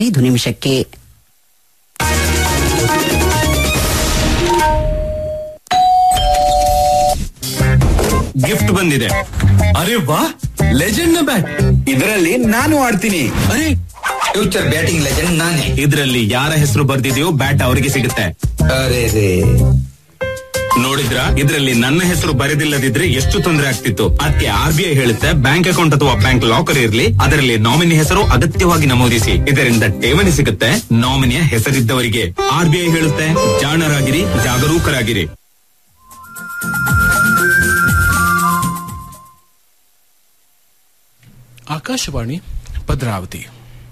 ಐದು ನಿಮಿಷಕ್ಕೆ ಗಿಫ್ಟ್ ಬಂದಿದೆ ಅರೆ ವಾ ಲೆಜೆಂಡ್ ನ ಬ್ಯಾಟ್ ಇದರಲ್ಲಿ ನಾನು ಆಡ್ತೀನಿ ಅರೆ ಫ್ಯೂಚರ್ ಬ್ಯಾಟಿಂಗ್ ಲೆಜೆಂಡ್ ನಾನೇ ಇದ್ರಲ್ಲಿ ಯಾರ ಹೆಸರು ಬರ್ದಿದೆಯೋ ಬ್ಯಾಟ್ ಅವರಿಗೆ ಸಿಗುತ್ತೆ ಅರೆ ರೇ ನೋಡಿದ್ರ ಇದ್ರಲ್ಲಿ ನನ್ನ ಹೆಸರು ಬರೆದಿಲ್ಲದಿದ್ರೆ ಎಷ್ಟು ತೊಂದರೆ ಆಗ್ತಿತ್ತು ಅದಕ್ಕೆ ಆರ್ ಬಿ ಐ ಹೇಳುತ್ತೆ ಬ್ಯಾಂಕ್ ಅಕೌಂಟ್ ಅಥವಾ ಬ್ಯಾಂಕ್ ಲಾಕರ್ ಇರಲಿ ಅದರಲ್ಲಿ ನಾಮಿನಿ ಹೆಸರು ಅಗತ್ಯವಾಗಿ ನಮೂದಿಸಿ ಇದರಿಂದ ಠೇವಣಿ ಸಿಗುತ್ತೆ ನಾಮಿನಿಯ ಹೆಸರಿದ್ದವರಿಗೆ ಆರ್ ಬಿ ಐ ಹೇಳುತ್ತೆ ಜಾಣರಾಗಿರಿ ಜಾಗರೂಕರಾಗಿರಿ ಆಕಾಶವಾಣಿ ಭದ್ರಾವತಿ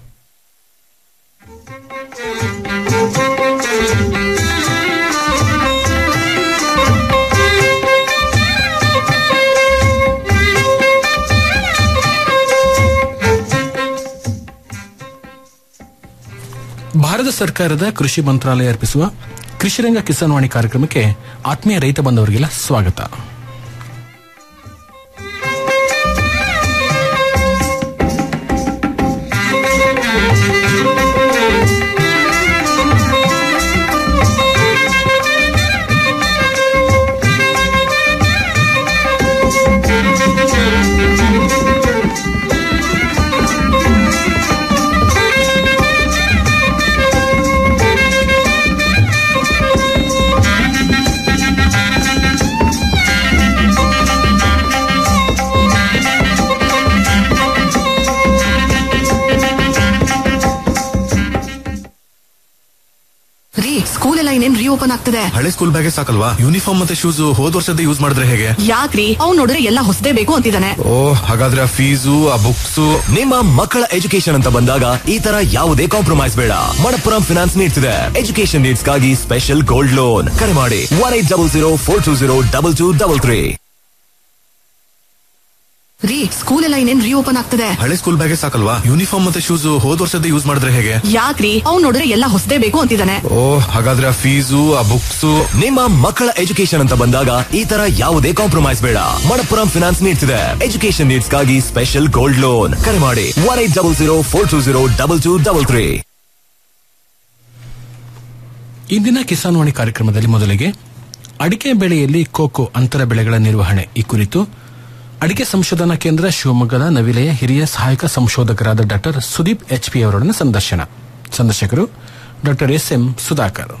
ಭಾರತ ಸರ್ಕಾರದ ಕೃಷಿ ಮಂತ್ರಾಲಯ ಅರ್ಪಿಸುವ ಕೃಷಿರಂಗ ಕಿಸಾನ್ ವಾಣಿ ಕಾರ್ಯಕ್ರಮಕ್ಕೆ ಆತ್ಮೀಯ ರೈತ ಬಂಧವರಿಗೆಲ್ಲ ಸ್ವಾಗತ ರೀ ಸ್ಕೂಲ್ ಎಲ್ಲ ಇನ್ನೇನ್ ರೀಓಪನ್ ಆಗ್ತದೆ ಹಳೆ ಸ್ಕೂಲ್ ಬ್ಯಾಗೇ ಸಾಕಲ್ವಾ ಯೂನಿಫಾರ್ಮ್ ಮತ್ತೆ ಶೂಸ್ ಹೋದ್ ವರ್ಷದ ಯೂಸ್ ಮಾಡಿದ್ರೆ ಹೇಗೆ ಯಾಕ್ರಿ ಅವ್ನ್ ನೋಡಿದ್ರೆ ಎಲ್ಲ ಹೊಸದೇ ಬೇಕು ಅಂತಿದ್ದಾನೆ ಓ ಹಾಗಾದ್ರೆ ಆ ಫೀಸು ಆ ಬುಕ್ಸ್ ನಿಮ್ಮ ಮಕ್ಕಳ ಎಜುಕೇಶನ್ ಅಂತ ಬಂದಾಗ ಈ ತರ ಯಾವುದೇ ಕಾಂಪ್ರಮೈಸ್ ಬೇಡ ಮಣಪ್ಪುರಂ ಫಿನಾನ್ಸ್ ನೀಡ್ತಿದೆ ಎಜುಕೇಶನ್ ನೀಡ್ಸ್ ಗಾಗಿ ಸ್ಪೆಷಲ್ ಗೋಲ್ಡ್ ಲೋನ್ ಕರೆ ಮಾಡಿ one eight double zero four two zero double two double three ರೀ ಸ್ಕೂಲ್ ಎಲ್ಲ ಇನ್ನೇನ್ ರೀಓಪನ್ ಆಗ್ತದೆ ಹಳೆ ಸ್ಕೂಲ್ ಬ್ಯಾಗೇ ಸಾಕಲ್ವಾ ಯೂನಿಫಾರ್ಮ್ ಮತ್ತೆ ಶೂಸ್ ಹೋದ್ ವರ್ಷದ ಯೂಸ್ ಮಾಡಿದ್ರೆ ಹೇಗೆ ಯಾಕ್ರಿ ಅವ್ನ್ ನೋಡಿದ್ರೆ ಎಲ್ಲ ಹೊಸದೇ ಬೇಕು ಅಂತಿದ್ದಾನೆ ಓ ಹಾಗಾದ್ರೆ ಆ ಫೀಸು ಆ ಬುಕ್ಸ್ ನಿಮ್ಮ ಮಕ್ಕಳ ಎಜುಕೇಶನ್ ಅಂತ ಬಂದಾಗ ಈ ತರ ಯಾವುದೇ ಕಾಂಪ್ರಮೈಸ್ ಬೇಡ ಮಣಪ್ಪುರಂ ಫಿನಾನ್ಸ್ ನೀಡ್ತಿದೆ ಎಜುಕೇಶನ್ ನೀಡ್ಸ್ ಗಾಗಿ ಸ್ಪೆಷಲ್ ಗೋಲ್ಡ್ ಲೋನ್ ಕರೆ ಮಾಡಿ one eight double zero four two zero double two double three ಇಂದಿನ ಕಿಸಾನ್ ವಾಣಿ ಕಾರ್ಯಕ್ರಮದಲ್ಲಿ ಮೊದಲಿಗೆ ಅಡಿಕೆ ಬೆಳೆಯಲ್ಲಿ ಕೋಕೋ ಅಂತರ ಬೆಳೆಗಳ ನಿರ್ವಹಣೆ ಈ ಕುರಿತು ಅಡಿಕೆ ಸಂಶೋಧನಾ ಕೇಂದ್ರ ಶಿವಮೊಗ್ಗದ ನವಿಲೆಯ ಹಿರಿಯ ಸಹಾಯಕ ಸಂಶೋಧಕರಾದ ಡಾಕ್ಟರ್ ಸುದೀಪ್ ಎಚ್ ಪಿ ಅವರೊಡನೆ ಸಂದರ್ಶನ ಸಂದರ್ಶಕರು ಡಾಕ್ಟರ್ ಎಸ್ ಎಂ ಸುಧಾಕರ್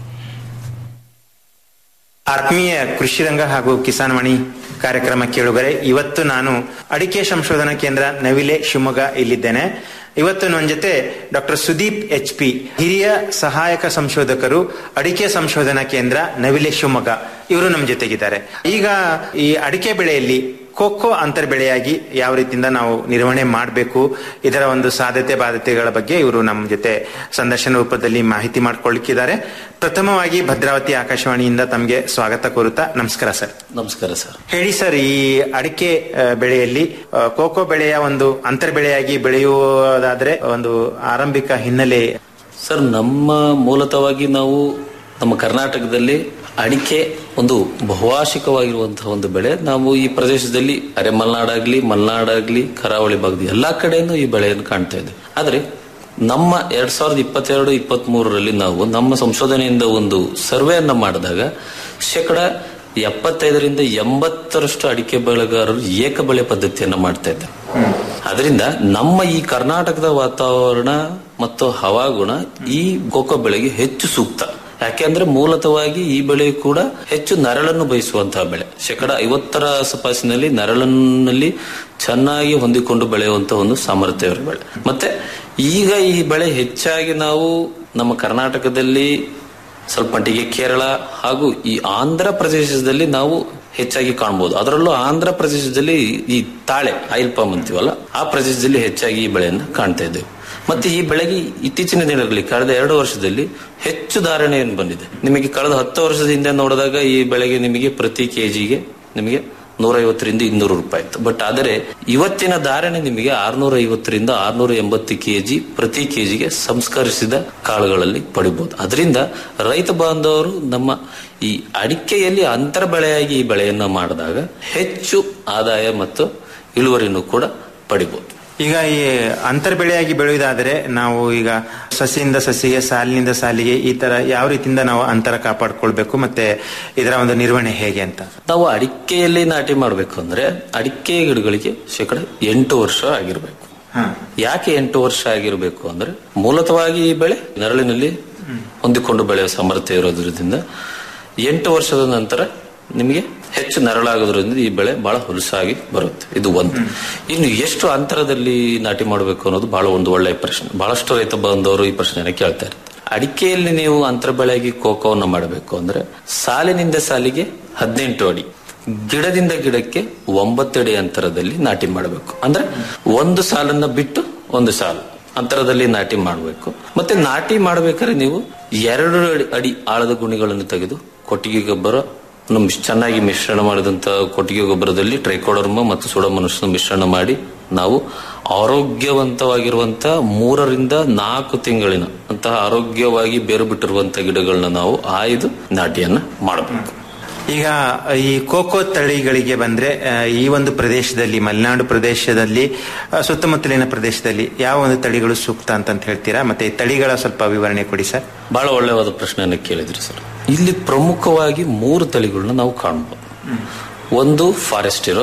ಆತ್ಮೀಯ ಕೃಷಿ ರಂಗ ಹಾಗೂ ಕಿಸಾನ್ ವಾಣಿ ಕಾರ್ಯಕ್ರಮ ಕೇಳುಗರೆ ಇವತ್ತು ನಾನು ಅಡಿಕೆ ಸಂಶೋಧನಾ ಕೇಂದ್ರ ನವಿಲೆ ಶಿವಮೊಗ್ಗ ಇಲ್ಲಿದ್ದೇನೆ ಇವತ್ತು ನನ್ನ ಜೊತೆ ಡಾಕ್ಟರ್ ಸುದೀಪ್ ಎಚ್ ಪಿ ಹಿರಿಯ ಸಹಾಯಕ ಸಂಶೋಧಕರು ಅಡಿಕೆ ಸಂಶೋಧನಾ ಕೇಂದ್ರ ನವಿಲೆ ಶಿವಮೊಗ್ಗ ಇವರು ನಮ್ಮ ಜೊತೆಗಿದ್ದಾರೆ ಈಗ ಈ ಅಡಿಕೆ ಬೆಳೆಯಲ್ಲಿ ಕೊಕ್ಕೋ ಅಂತರ್ ಬೆಳೆಯಾಗಿ ಯಾವ ರೀತಿಯಿಂದ ನಾವು ನಿರ್ವಹಣೆ ಮಾಡಬೇಕು ಇದರ ಒಂದು ಸಾಧ್ಯತೆ ಬಾಧ್ಯತೆಗಳ ಬಗ್ಗೆ ಇವರು ನಮ್ಮ ಜೊತೆ ಸಂದರ್ಶನ ರೂಪದಲ್ಲಿ ಮಾಹಿತಿ ಮಾಡ್ಕೊಳ್ಳಿಕ್ಕಿದ್ದಾರೆ ಪ್ರಥಮವಾಗಿ ಭದ್ರಾವತಿ ಆಕಾಶವಾಣಿಯಿಂದ ತಮಗೆ ಸ್ವಾಗತ ಕೋರುತ್ತಾ ನಮಸ್ಕಾರ ಸರ್ ನಮಸ್ಕಾರ ಸರ್ ಹೇಳಿ ಸರ್ ಈ ಅಡಿಕೆ ಆ, ಬೆಳೆಯಲ್ಲಿ ಆ, ಕೋಕೋ ಬೆಳೆಯ ಒಂದು ಅಂತರ್ ಬೆಳೆಯಾಗಿ ಬೆಳೆಯುವುದಾದ್ರೆ ಒಂದು ಆರಂಭಿಕ ಹಿನ್ನೆಲೆ ಸರ್ ನಮ್ಮ ಮೂಲತವಾಗಿ ನಾವು ನಮ್ಮ ಕರ್ನಾಟಕದಲ್ಲಿ ಅಡಿಕೆ ಒಂದು ಬಹುವಾರ್ಷಿಕವಾಗಿರುವಂತಹ ಒಂದು ಬೆಳೆ ನಾವು ಈ ಪ್ರದೇಶದಲ್ಲಿ ಅರೆ ಮಲೆನಾಡಾಗ್ಲಿ ಮಲೆನಾಡಾಗ್ಲಿ ಕರಾವಳಿ ಭಾಗದ ಎಲ್ಲಾ ಕಡೆನೂ ಈ ಬೆಳೆಯನ್ನು ಕಾಣ್ತಾ ಇದ್ದೇವೆ ಆದ್ರೆ ನಮ್ಮ ಎರಡ್ ಸಾವಿರದ ಇಪ್ಪತ್ತೆರಡು ಇಪ್ಪತ್ತ್ ಮೂರರಲ್ಲಿ ನಾವು ನಮ್ಮ ಸಂಶೋಧನೆಯಿಂದ ಒಂದು ಸರ್ವೆಯನ್ನ ಮಾಡಿದಾಗ ಶೇಕಡ ಎಪ್ಪತ್ತೈದರಿಂದ ಎಂಬತ್ತರಷ್ಟು ಅಡಿಕೆ ಬೆಳೆಗಾರರು ಏಕ ಬೆಳೆ ಪದ್ಧತಿಯನ್ನ ಮಾಡ್ತಾ ಇದ್ದಾರೆ ಅದರಿಂದ ನಮ್ಮ ಈ ಕರ್ನಾಟಕದ ವಾತಾವರಣ ಮತ್ತು ಹವಾಗುಣ ಈ ಕೋಕೋ ಬೆಳೆಗೆ ಹೆಚ್ಚು ಸೂಕ್ತ ಯಾಕೆಂದ್ರೆ ಮೂಲತವಾಗಿ ಈ ಬೆಳೆ ಕೂಡ ಹೆಚ್ಚು ನೆರಳನ್ನು ಬಯಸುವಂತಹ ಬೆಳೆ ಶೇಕಡ ಐವತ್ತರ ಆಸುಪಾಸಿನಲ್ಲಿ ನೆರಳನ್ನಲ್ಲಿ ಚೆನ್ನಾಗಿ ಹೊಂದಿಕೊಂಡು ಬೆಳೆಯುವಂತಹ ಒಂದು ಸಾಮರ್ಥ್ಯ ಇರೋ ಬೆಳೆ ಮತ್ತೆ ಈಗ ಈ ಬೆಳೆ ಹೆಚ್ಚಾಗಿ ನಾವು ನಮ್ಮ ಕರ್ನಾಟಕದಲ್ಲಿ ಸ್ವಲ್ಪ ಮಟ್ಟಿಗೆ ಕೇರಳ ಹಾಗೂ ಈ ಆಂಧ್ರ ಪ್ರದೇಶದಲ್ಲಿ ನಾವು ಹೆಚ್ಚಾಗಿ ಕಾಣಬಹುದು ಅದರಲ್ಲೂ ಆಂಧ್ರ ಪ್ರದೇಶದಲ್ಲಿ ಈ ತಾಳೆ ಆಯಿಲ್ ಪಾಮ್ ಅಂತೀವಲ್ಲ ಆ ಪ್ರದೇಶದಲ್ಲಿ ಹೆಚ್ಚಾಗಿ ಈ ಬೆಳೆಯನ್ನು ಕಾಣ್ತಾ ಇದ್ದೇವೆ ಮತ್ತೆ ಈ ಬೆಳೆಗೆ ಇತ್ತೀಚಿನ ದಿನಗಳಲ್ಲಿ ಕಳೆದ ಎರಡು ವರ್ಷದಲ್ಲಿ ಹೆಚ್ಚು ಧಾರಣೆಯನ್ನು ಬಂದಿದೆ ನಿಮಗೆ ಕಳೆದ ಹತ್ತು ವರ್ಷದ ಹಿಂದೆ ನೋಡಿದಾಗ ಈ ಬೆಳೆಗೆ ನಿಮಗೆ ಪ್ರತಿ ಕೆಜಿಗೆ ನಿಮಗೆ ನೂರೈವತ್ತರಿಂದ ಇನ್ನೂರು ರೂಪಾಯಿ ಇತ್ತು ಬಟ್ ಆದರೆ ಇವತ್ತಿನ ಧಾರಣೆ ನಿಮಗೆ ಆರ್ನೂರ ಐವತ್ತರಿಂದ ಆರ್ನೂರ ಎಂಬತ್ತು ಕೆಜಿ ಪ್ರತಿ ಕೆಜಿಗೆ ಸಂಸ್ಕರಿಸಿದ ಕಾಳುಗಳಲ್ಲಿ ಪಡಿಬಹುದು ಅದರಿಂದ ರೈತ ಬಾಂಧವರು ನಮ್ಮ ಈ ಅಡಿಕೆಯಲ್ಲಿ ಅಂತರ ಬೆಳೆಯಾಗಿ ಈ ಬೆಳೆಯನ್ನ ಮಾಡಿದಾಗ ಹೆಚ್ಚು ಆದಾಯ ಮತ್ತು ಇಳುವರಿನೂ ಕೂಡ ಪಡಿಬಹುದು ಈಗ ಈ ಅಂತರ್ ಬೆಳೆಯಾಗಿ ಬೆಳೆಯುವುದಾದರೆ ನಾವು ಈಗ ಸಸಿಯಿಂದ ಸಸಿಗೆ ಸಾಲಿನಿಂದ ಸಾಲಿಗೆ ಈ ತರ ಯಾವ ರೀತಿಯಿಂದ ನಾವು ಅಂತರ ಕಾಪಾಡ್ಕೊಳ್ಬೇಕು ಮತ್ತೆ ಇದರ ಒಂದು ನಿರ್ವಹಣೆ ಹೇಗೆ ಅಂತ ನಾವು ಅಡಿಕೆಯಲ್ಲಿ ನಾಟಿ ಮಾಡಬೇಕು ಅಂದ್ರೆ ಅಡಿಕೆ ಗಿಡಗಳಿಗೆ ಶೇಕಡ ಎಂಟು ವರ್ಷ ಆಗಿರಬೇಕು ಯಾಕೆ ಎಂಟು ವರ್ಷ ಆಗಿರಬೇಕು ಅಂದ್ರೆ ಮೂಲತವಾಗಿ ಈ ಬೆಳೆ ನೆರಳಿನಲ್ಲಿ ಹೊಂದಿಕೊಂಡು ಬೆಳೆಯುವ ಸಾಮರ್ಥ್ಯ ಇರೋದ್ರಿಂದ ಎಂಟು ವರ್ಷದ ನಂತರ ನಿಮಗೆ ಹೆಚ್ಚು ನೆರಳಾಗೋದ್ರಿಂದ ಈ ಬೆಳೆ ಬಹಳ ಹುಲಸಾಗಿ ಬರುತ್ತೆ ಇದು ಒಂದು ಇನ್ನು ಎಷ್ಟು ಅಂತರದಲ್ಲಿ ನಾಟಿ ಮಾಡಬೇಕು ಅನ್ನೋದು ಬಹಳ ಒಂದು ಒಳ್ಳೆಯ ಪ್ರಶ್ನೆ ಬಹಳಷ್ಟು ರೈತ ಬಂದವರು ಈ ಪ್ರಶ್ನೆನ ಕೇಳ್ತಾ ಇರ್ತಾರೆ ಅಡಿಕೆಯಲ್ಲಿ ನೀವು ಅಂತರ ಬೆಳೆಯಾಗಿ ಕೋಕೋವನ್ನು ಮಾಡಬೇಕು ಅಂದ್ರೆ ಸಾಲಿನಿಂದ ಸಾಲಿಗೆ ಹದಿನೆಂಟು ಅಡಿ ಗಿಡದಿಂದ ಗಿಡಕ್ಕೆ ಒಂಬತ್ತು ಅಡಿ ಅಂತರದಲ್ಲಿ ನಾಟಿ ಮಾಡಬೇಕು ಅಂದ್ರೆ ಒಂದು ಸಾಲನ್ನ ಬಿಟ್ಟು ಒಂದು ಸಾಲು ಅಂತರದಲ್ಲಿ ನಾಟಿ ಮಾಡಬೇಕು ಮತ್ತೆ ನಾಟಿ ಮಾಡ್ಬೇಕಾದ್ರೆ ನೀವು ಎರಡು ಅಡಿ ಅಡಿ ಆಳದ ಗುಣಿಗಳನ್ನು ತೆಗೆದು ಕೊಟ್ಟಿಗೆ ಗೊಬ್ಬರ ನ್ನು ಮಿಶ್- ಚೆನ್ನಾಗಿ ಮಿಶ್ರಣ ಮಾಡಿದಂತ ಕೊಟ್ಟಿಗೆ ಗೊಬ್ಬರದಲ್ಲಿ ಟ್ರೈಕೋಡರ್ಮ ಮತ್ತು ಸುಡಮನುಷ್ಯನ ಮಿಶ್ರಣ ಮಾಡಿ ನಾವು ಆರೋಗ್ಯವಂತವಾಗಿರುವಂತ ಮೂರರಿಂದ ನಾಲ್ಕು ತಿಂಗಳಿನ ಅಂತಹ ಆರೋಗ್ಯವಾಗಿ ಬೇರು ಬಿಟ್ಟಿರುವಂತ ಗಿಡಗಳನ್ನ ನಾವು ಆಯ್ದು ನಾಟಿಯನ್ನ ಮಾಡಬೇಕು ಈಗ ಈ ಕೋಕೋ ತಳಿಗಳಿಗೆ ಬಂದ್ರೆ ಆ, ಈ ಒಂದು ಪ್ರದೇಶದಲ್ಲಿ ಮಲೆನಾಡು ಪ್ರದೇಶದಲ್ಲಿ ಆ, ಸುತ್ತಮುತ್ತಲಿನ ಪ್ರದೇಶದಲ್ಲಿ ಯಾವ ಒಂದು ತಳಿಗಳು ಸೂಕ್ತ ಅಂತ ಹೇಳ್ತೀರಾ ಮತ್ತೆ ಈ ತಳಿಗಳ ಸ್ವಲ್ಪ ವಿವರಣೆ ಕೊಡಿ ಸರ್ ಬಹಳ ಒಳ್ಳೆಯವಾದ ಪ್ರಶ್ನೆಯನ್ನು ಕೇಳಿದ್ರಿ ಸರ್ ಇಲ್ಲಿ ಪ್ರಮುಖವಾಗಿ ಮೂರು ತಳಿಗಳನ್ನ ನಾವು ಕಾಣಬಹುದು ಒಂದು ಫಾರೆಸ್ಟಿರೋ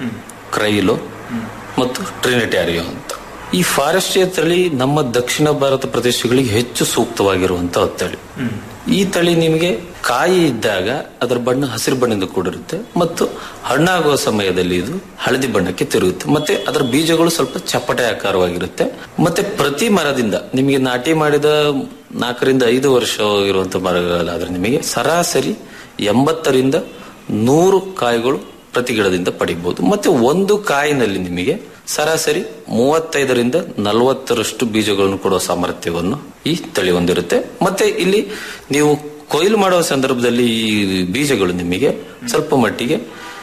ಕ್ರೈಲೋ ಮತ್ತು ಟ್ರಿನಿಟ್ಯಾರಿಯೋ ಅಂತ ಈ ಫಾರೆಸ್ಟಿಯ ತಳಿ ನಮ್ಮ ದಕ್ಷಿಣ ಭಾರತ ಪ್ರದೇಶಗಳಿಗೆ ಹೆಚ್ಚು ಸೂಕ್ತವಾಗಿರುವಂತಹ ತಳಿ ಈ ತಳಿ ನಿಮಗೆ ಕಾಯಿ ಇದ್ದಾಗ ಅದರ ಬಣ್ಣ ಹಸಿರು ಬಣ್ಣದಿಂದ ಕೂಡಿರುತ್ತೆ ಮತ್ತು ಹಣ್ಣಾಗುವ ಸಮಯದಲ್ಲಿ ಇದು ಹಳದಿ ಬಣ್ಣಕ್ಕೆ ತಿರುಗುತ್ತೆ ಮತ್ತೆ ಅದರ ಬೀಜಗಳು ಸ್ವಲ್ಪ ಚಪ್ಪಟೆ ಆಕಾರವಾಗಿರುತ್ತೆ ಮತ್ತೆ ಪ್ರತಿ ಮರದಿಂದ ನಿಮಗೆ ನಾಟಿ ಮಾಡಿದ ನಾಲ್ಕರಿಂದ ಐದು ವರ್ಷ ಇರುವಂತಹ ಮರಗಳಾದ್ರೆ ನಿಮಗೆ ಸರಾಸರಿ ಎಂಬತ್ತರಿಂದ ನೂರು ಕಾಯಿಗಳು ಪ್ರತಿ ಗಿಡದಿಂದ ಪಡಿಬಹುದು ಮತ್ತೆ ಒಂದು ಕಾಯಿನಲ್ಲಿ ನಿಮಗೆ ಸರಾಸರಿ ಮೂವತ್ತೈದರಿಂದ ನಲವತ್ತರಷ್ಟು ಬೀಜಗಳನ್ನು ಕೊಡುವ ಸಾಮರ್ಥ್ಯವನ್ನು ಈ ತಳಿ ಹೊಂದಿರುತ್ತೆ ಮತ್ತೆ ಇಲ್ಲಿ ನೀವು ಕೊಯ್ಲು ಮಾಡುವ ಸಂದರ್ಭದಲ್ಲಿ ಈ ಬೀಜಗಳು ನಿಮಗೆ ಸ್ವಲ್ಪ ಮಟ್ಟಿಗೆ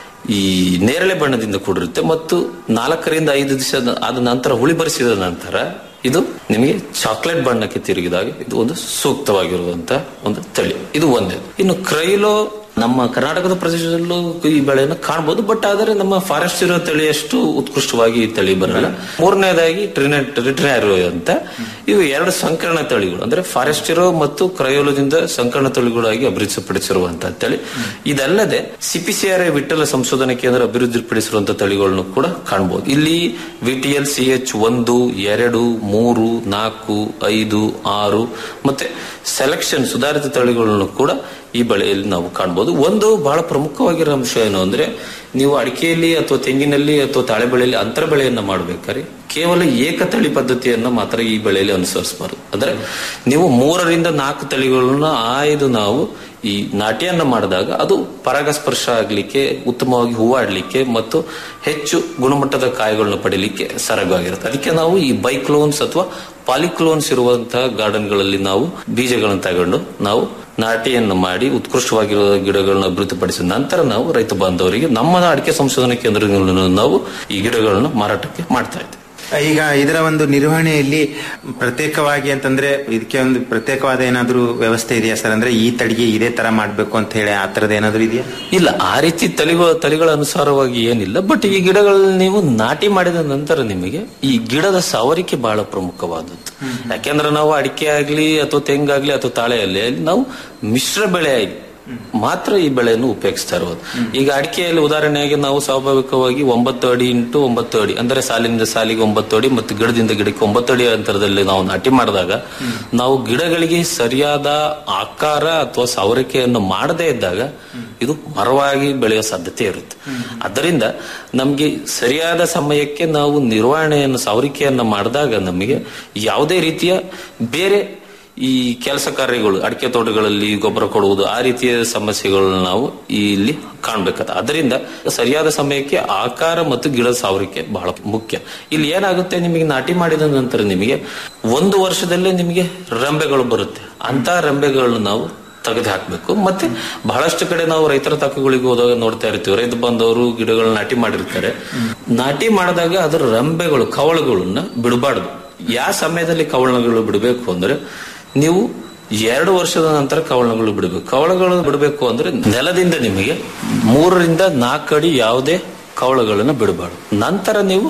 ಈ ನೇರಳೆ ಬಣ್ಣದಿಂದ ಕೂಡಿರುತ್ತೆ ಮತ್ತು ನಾಲ್ಕರಿಂದ ಐದು ದಿವಸ ಆದ ನಂತರ ಹುಳಿ ಬರಿಸಿದ ನಂತರ ಇದು ನಿಮಗೆ ಚಾಕ್ಲೇಟ್ ಬಣ್ಣಕ್ಕೆ ತಿರುಗಿದಾಗ ಇದು ಒಂದು ಸೂಕ್ತವಾಗಿರುವಂತಹ ಒಂದು ತಳಿ ಇದು ಒಂದೇ ಇನ್ನು ಕ್ರೈಲೋ ನಮ್ಮ ಕರ್ನಾಟಕದ ಪ್ರದೇಶದಲ್ಲೂ ಈ ಬೆಳೆಯನ್ನು ಕಾಣಬಹುದು ಬಟ್ ಆದರೆ ನಮ್ಮ ಫಾರೆಸ್ಟ್ ಇರೋ ತಳಿಯಷ್ಟು ಉತ್ಕೃಷ್ಟವಾಗಿ ಈ ತಳಿ ಬರಲ್ಲ ಮೂರನೇದಾಗಿ ಟ್ರಿನೆಟ್ ರಿಟ್ರಿನಾರೋ ಅಂತ ಇವು ಎರಡು ಸಂಕರಣ ತಳಿಗಳು ಅಂದ್ರೆ ಫಾರೆಸ್ಟ್ ಇರೋ ಮತ್ತು ಕ್ರಯೋಲದಿಂದ ಸಂಕರಣ ತಳಿಗಳಾಗಿ ಅಭಿವೃದ್ಧಿಪಡಿಸಿರುವಂತಹ ತಳಿ ಇದಲ್ಲದೆ ಸಿಪಿಸಿಆರ್ ವಿಠಲ ಸಂಶೋಧನಾ ಕೇಂದ್ರ ಅಭಿವೃದ್ಧಿಪಡಿಸಿರುವಂತಹ ತಳಿಗಳನ್ನು ಕೂಡ ಕಾಣಬಹುದು ಇಲ್ಲಿ ವಿಟಿಎಲ್ ಸಿ ಎಚ್ ಒಂದು ಎರಡು ಮೂರು ನಾಲ್ಕು ಐದು ಆರು ಮತ್ತೆ ಸೆಲೆಕ್ಷನ್ ಸುಧಾರಿತ ತಳಿಗಳನ್ನು ಕೂಡ ಈ ಬೆಳೆಯಲ್ಲಿ ನಾವು ಕಾಣಬಹುದು ಒಂದು ಬಹಳ ಪ್ರಮುಖವಾಗಿರೋ ಅಂಶ ಏನು ಅಂದ್ರೆ ನೀವು ಅಡಿಕೆಯಲ್ಲಿ ಅಥವಾ ತೆಂಗಿನಲ್ಲಿ ಅಥವಾ ತಾಳೆ ಬೆಳೆಯಲ್ಲಿ ಅಂತರ ಬೆಳೆಯನ್ನ ಮಾಡಬೇಕಾದ್ರೆ ಕೇವಲ ಏಕತಳಿ ಪದ್ಧತಿಯನ್ನ ಮಾತ್ರ ಈ ಬೆಳೆಯಲ್ಲಿ ಅನುಸರಿಸಬಾರದು ಅಂದ್ರೆ ನೀವು ಮೂರರಿಂದ ನಾಲ್ಕು ತಳಿಗಳನ್ನ ಆಯ್ದು ನಾವು ಈ ನಾಟ್ಯನ್ನ ಮಾಡಿದಾಗ ಅದು ಪರಾಗಸ್ಪರ್ಶ ಆಗ್ಲಿಕ್ಕೆ ಉತ್ತಮವಾಗಿ ಹೂವಾಡ್ಲಿಕ್ಕೆ ಮತ್ತು ಹೆಚ್ಚು ಗುಣಮಟ್ಟದ ಕಾಯಿಗಳನ್ನ ಪಡಿಲಿಕ್ಕೆ ಸರಗವಾಗಿರುತ್ತೆ ಅದಕ್ಕೆ ನಾವು ಈ ಬೈಕ್ಲೋನ್ಸ್ ಅಥವಾ ಪಾಲಿಕ್ಲೋನ್ಸ್ ಇರುವಂತಹ ಗಾರ್ಡನ್ಗಳಲ್ಲಿ ನಾವು ಬೀಜಗಳನ್ನು ತಗೊಂಡು ನಾವು ನಾಟಿಯನ್ನು ಮಾಡಿ ಉತ್ಕೃಷ್ಟವಾಗಿರುವ ಗಿಡಗಳನ್ನ ಅಭಿವೃದ್ಧಿಪಡಿಸಿದ ನಂತರ ನಾವು ರೈತ ಬಾಂಧವರಿಗೆ ನಮ್ಮ ಅಡಿಕೆ ಸಂಶೋಧನಾ ಕೇಂದ್ರಗಳನ್ನು ನಾವು ಈ ಗಿಡಗಳನ್ನು ಮಾರಾಟಕ್ಕೆ ಮಾಡ್ತಾ ಇದ್ದೇವೆ ಈಗ ಇದರ ಒಂದು ನಿರ್ವಹಣೆಯಲ್ಲಿ ಪ್ರತ್ಯೇಕವಾಗಿ ಅಂತಂದ್ರೆ ಇದಕ್ಕೆ ಒಂದು ಪ್ರತ್ಯೇಕವಾದ ಏನಾದ್ರೂ ವ್ಯವಸ್ಥೆ ಇದೆಯಾ ಸರ್ ಅಂದ್ರೆ ಈ ತಳಿಗೆ ಇದೇ ತರ ಮಾಡ್ಬೇಕು ಅಂತ ಹೇಳಿ ಆ ತರದ ಏನಾದ್ರೂ ಇದೆಯಾ ಇಲ್ಲ ಆ ರೀತಿ ತಳಿಗಳ ತಳಿಗಳ ಅನುಸಾರವಾಗಿ ಏನಿಲ್ಲ ಬಟ್ ಈ ಗಿಡಗಳನ್ನ ನೀವು ನಾಟಿ ಮಾಡಿದ ನಂತರ ನಿಮಗೆ ಈ ಗಿಡದ ಸವರಿಕೆ ಬಹಳ ಪ್ರಮುಖವಾದದ್ದು ಯಾಕೆಂದ್ರೆ ನಾವು ಅಡಿಕೆ ಆಗ್ಲಿ ಅಥವಾ ತೆಂಗಾಗ್ಲಿ ಅಥವಾ ತಾಳೆ ಆಗ್ಲಿ ಅಲ್ಲಿ ನಾವು ಮಿಶ್ರ ಬೆಳೆಯಾಗಿ ಮಾತ್ರ ಈ ಬೆಳೆಯನ್ನು ಉಪಯೋಗಿಸ್ತಾ ಇರೋದು ಈಗ ಅಡಿಕೆಯಲ್ಲಿ ಉದಾಹರಣೆಯಾಗಿ ನಾವು ಸ್ವಾಭಾವಿಕವಾಗಿ ಒಂಬತ್ತು ಅಡಿ ಇಂಟು ಒಂಬತ್ತು ಅಡಿ ಅಂದ್ರೆ ಸಾಲಿನಿಂದ ಸಾಲಿಗೆ ಒಂಬತ್ತು ಅಡಿ ಮತ್ತು ಗಿಡದಿಂದ ಗಿಡಕ್ಕೆ ಒಂಬತ್ತು ಅಡಿ ಅಂತರದಲ್ಲಿ ನಾವು ನಾಟಿ ಮಾಡಿದಾಗ ನಾವು ಗಿಡಗಳಿಗೆ ಸರಿಯಾದ ಆಕಾರ ಅಥವಾ ಸವರಿಕೆಯನ್ನು ಮಾಡದೇ ಇದ್ದಾಗ ಇದು ಮರವಾಗಿ ಬೆಳೆಯೋ ಸಾಧ್ಯತೆ ಇರುತ್ತೆ ಅದರಿಂದ ನಮಗೆ ಸರಿಯಾದ ಸಮಯಕ್ಕೆ ನಾವು ನಿರ್ವಹಣೆಯನ್ನು ಸವರಿಕೆಯನ್ನು ಮಾಡಿದಾಗ ನಮಗೆ ಯಾವುದೇ ರೀತಿಯ ಬೇರೆ ಈ ಕೆಲಸ ಕಾರ್ಯಗಳು ಅಡಿಕೆ ತೋಟಗಳಲ್ಲಿ ಗೊಬ್ಬರ ಕೊಡುವುದು ಆ ರೀತಿಯ ಸಮಸ್ಯೆಗಳನ್ನ ನಾವು ಇಲ್ಲಿ ಕಾಣ್ಬೇಕಾದ ಅದರಿಂದ ಸರಿಯಾದ ಸಮಯಕ್ಕೆ ಆಕಾರ ಮತ್ತು ಗಿಡದ ಸಾವರಿಕೆ ಬಹಳ ಮುಖ್ಯ ಇಲ್ಲಿ ಏನಾಗುತ್ತೆ ನಿಮಗೆ ನಾಟಿ ಮಾಡಿದ ನಂತರ ನಿಮಗೆ ಒಂದು ವರ್ಷದಲ್ಲೇ ನಿಮಗೆ ರೆಂಬೆಗಳು ಬರುತ್ತೆ ಅಂತ ರೆಂಬೆಗಳನ್ನ ನಾವು ತೆಗೆದು ಹಾಕಬೇಕು ಮತ್ತೆ ಬಹಳಷ್ಟು ಕಡೆ ನಾವು ರೈತರ ತಕ್ಕಗಳಿಗೆ ಹೋದಾಗ ನೋಡ್ತಾ ಇರ್ತೀವಿ ರೈತ ಬಂದವರು ಗಿಡಗಳನ್ನ ನಾಟಿ ಮಾಡಿರ್ತಾರೆ ನಾಟಿ ಮಾಡಿದಾಗ ಅದರ ರೆಂಬೆಗಳು ಕವಳುಗಳನ್ನ ಬಿಡಬಾರ್ದು ಯಾವ ಸಮಯದಲ್ಲಿ ಕವಳಗಳು ಬಿಡಬೇಕು ಅಂದ್ರೆ ನೀವು ಎರಡು ವರ್ಷದ ನಂತರ ಕವಳಗಳು ಬಿಡಬೇಕು ಕವಳಗಳು ಬಿಡಬೇಕು ಅಂದ್ರೆ ನೆಲದಿಂದ ನಿಮಗೆ ಮೂರರಿಂದ ನಾಲ್ಕು ಅಡಿ ಯಾವುದೇ ಕವಳಗಳನ್ನು ಬಿಡಬಾರ್ದು ನಂತರ ನೀವು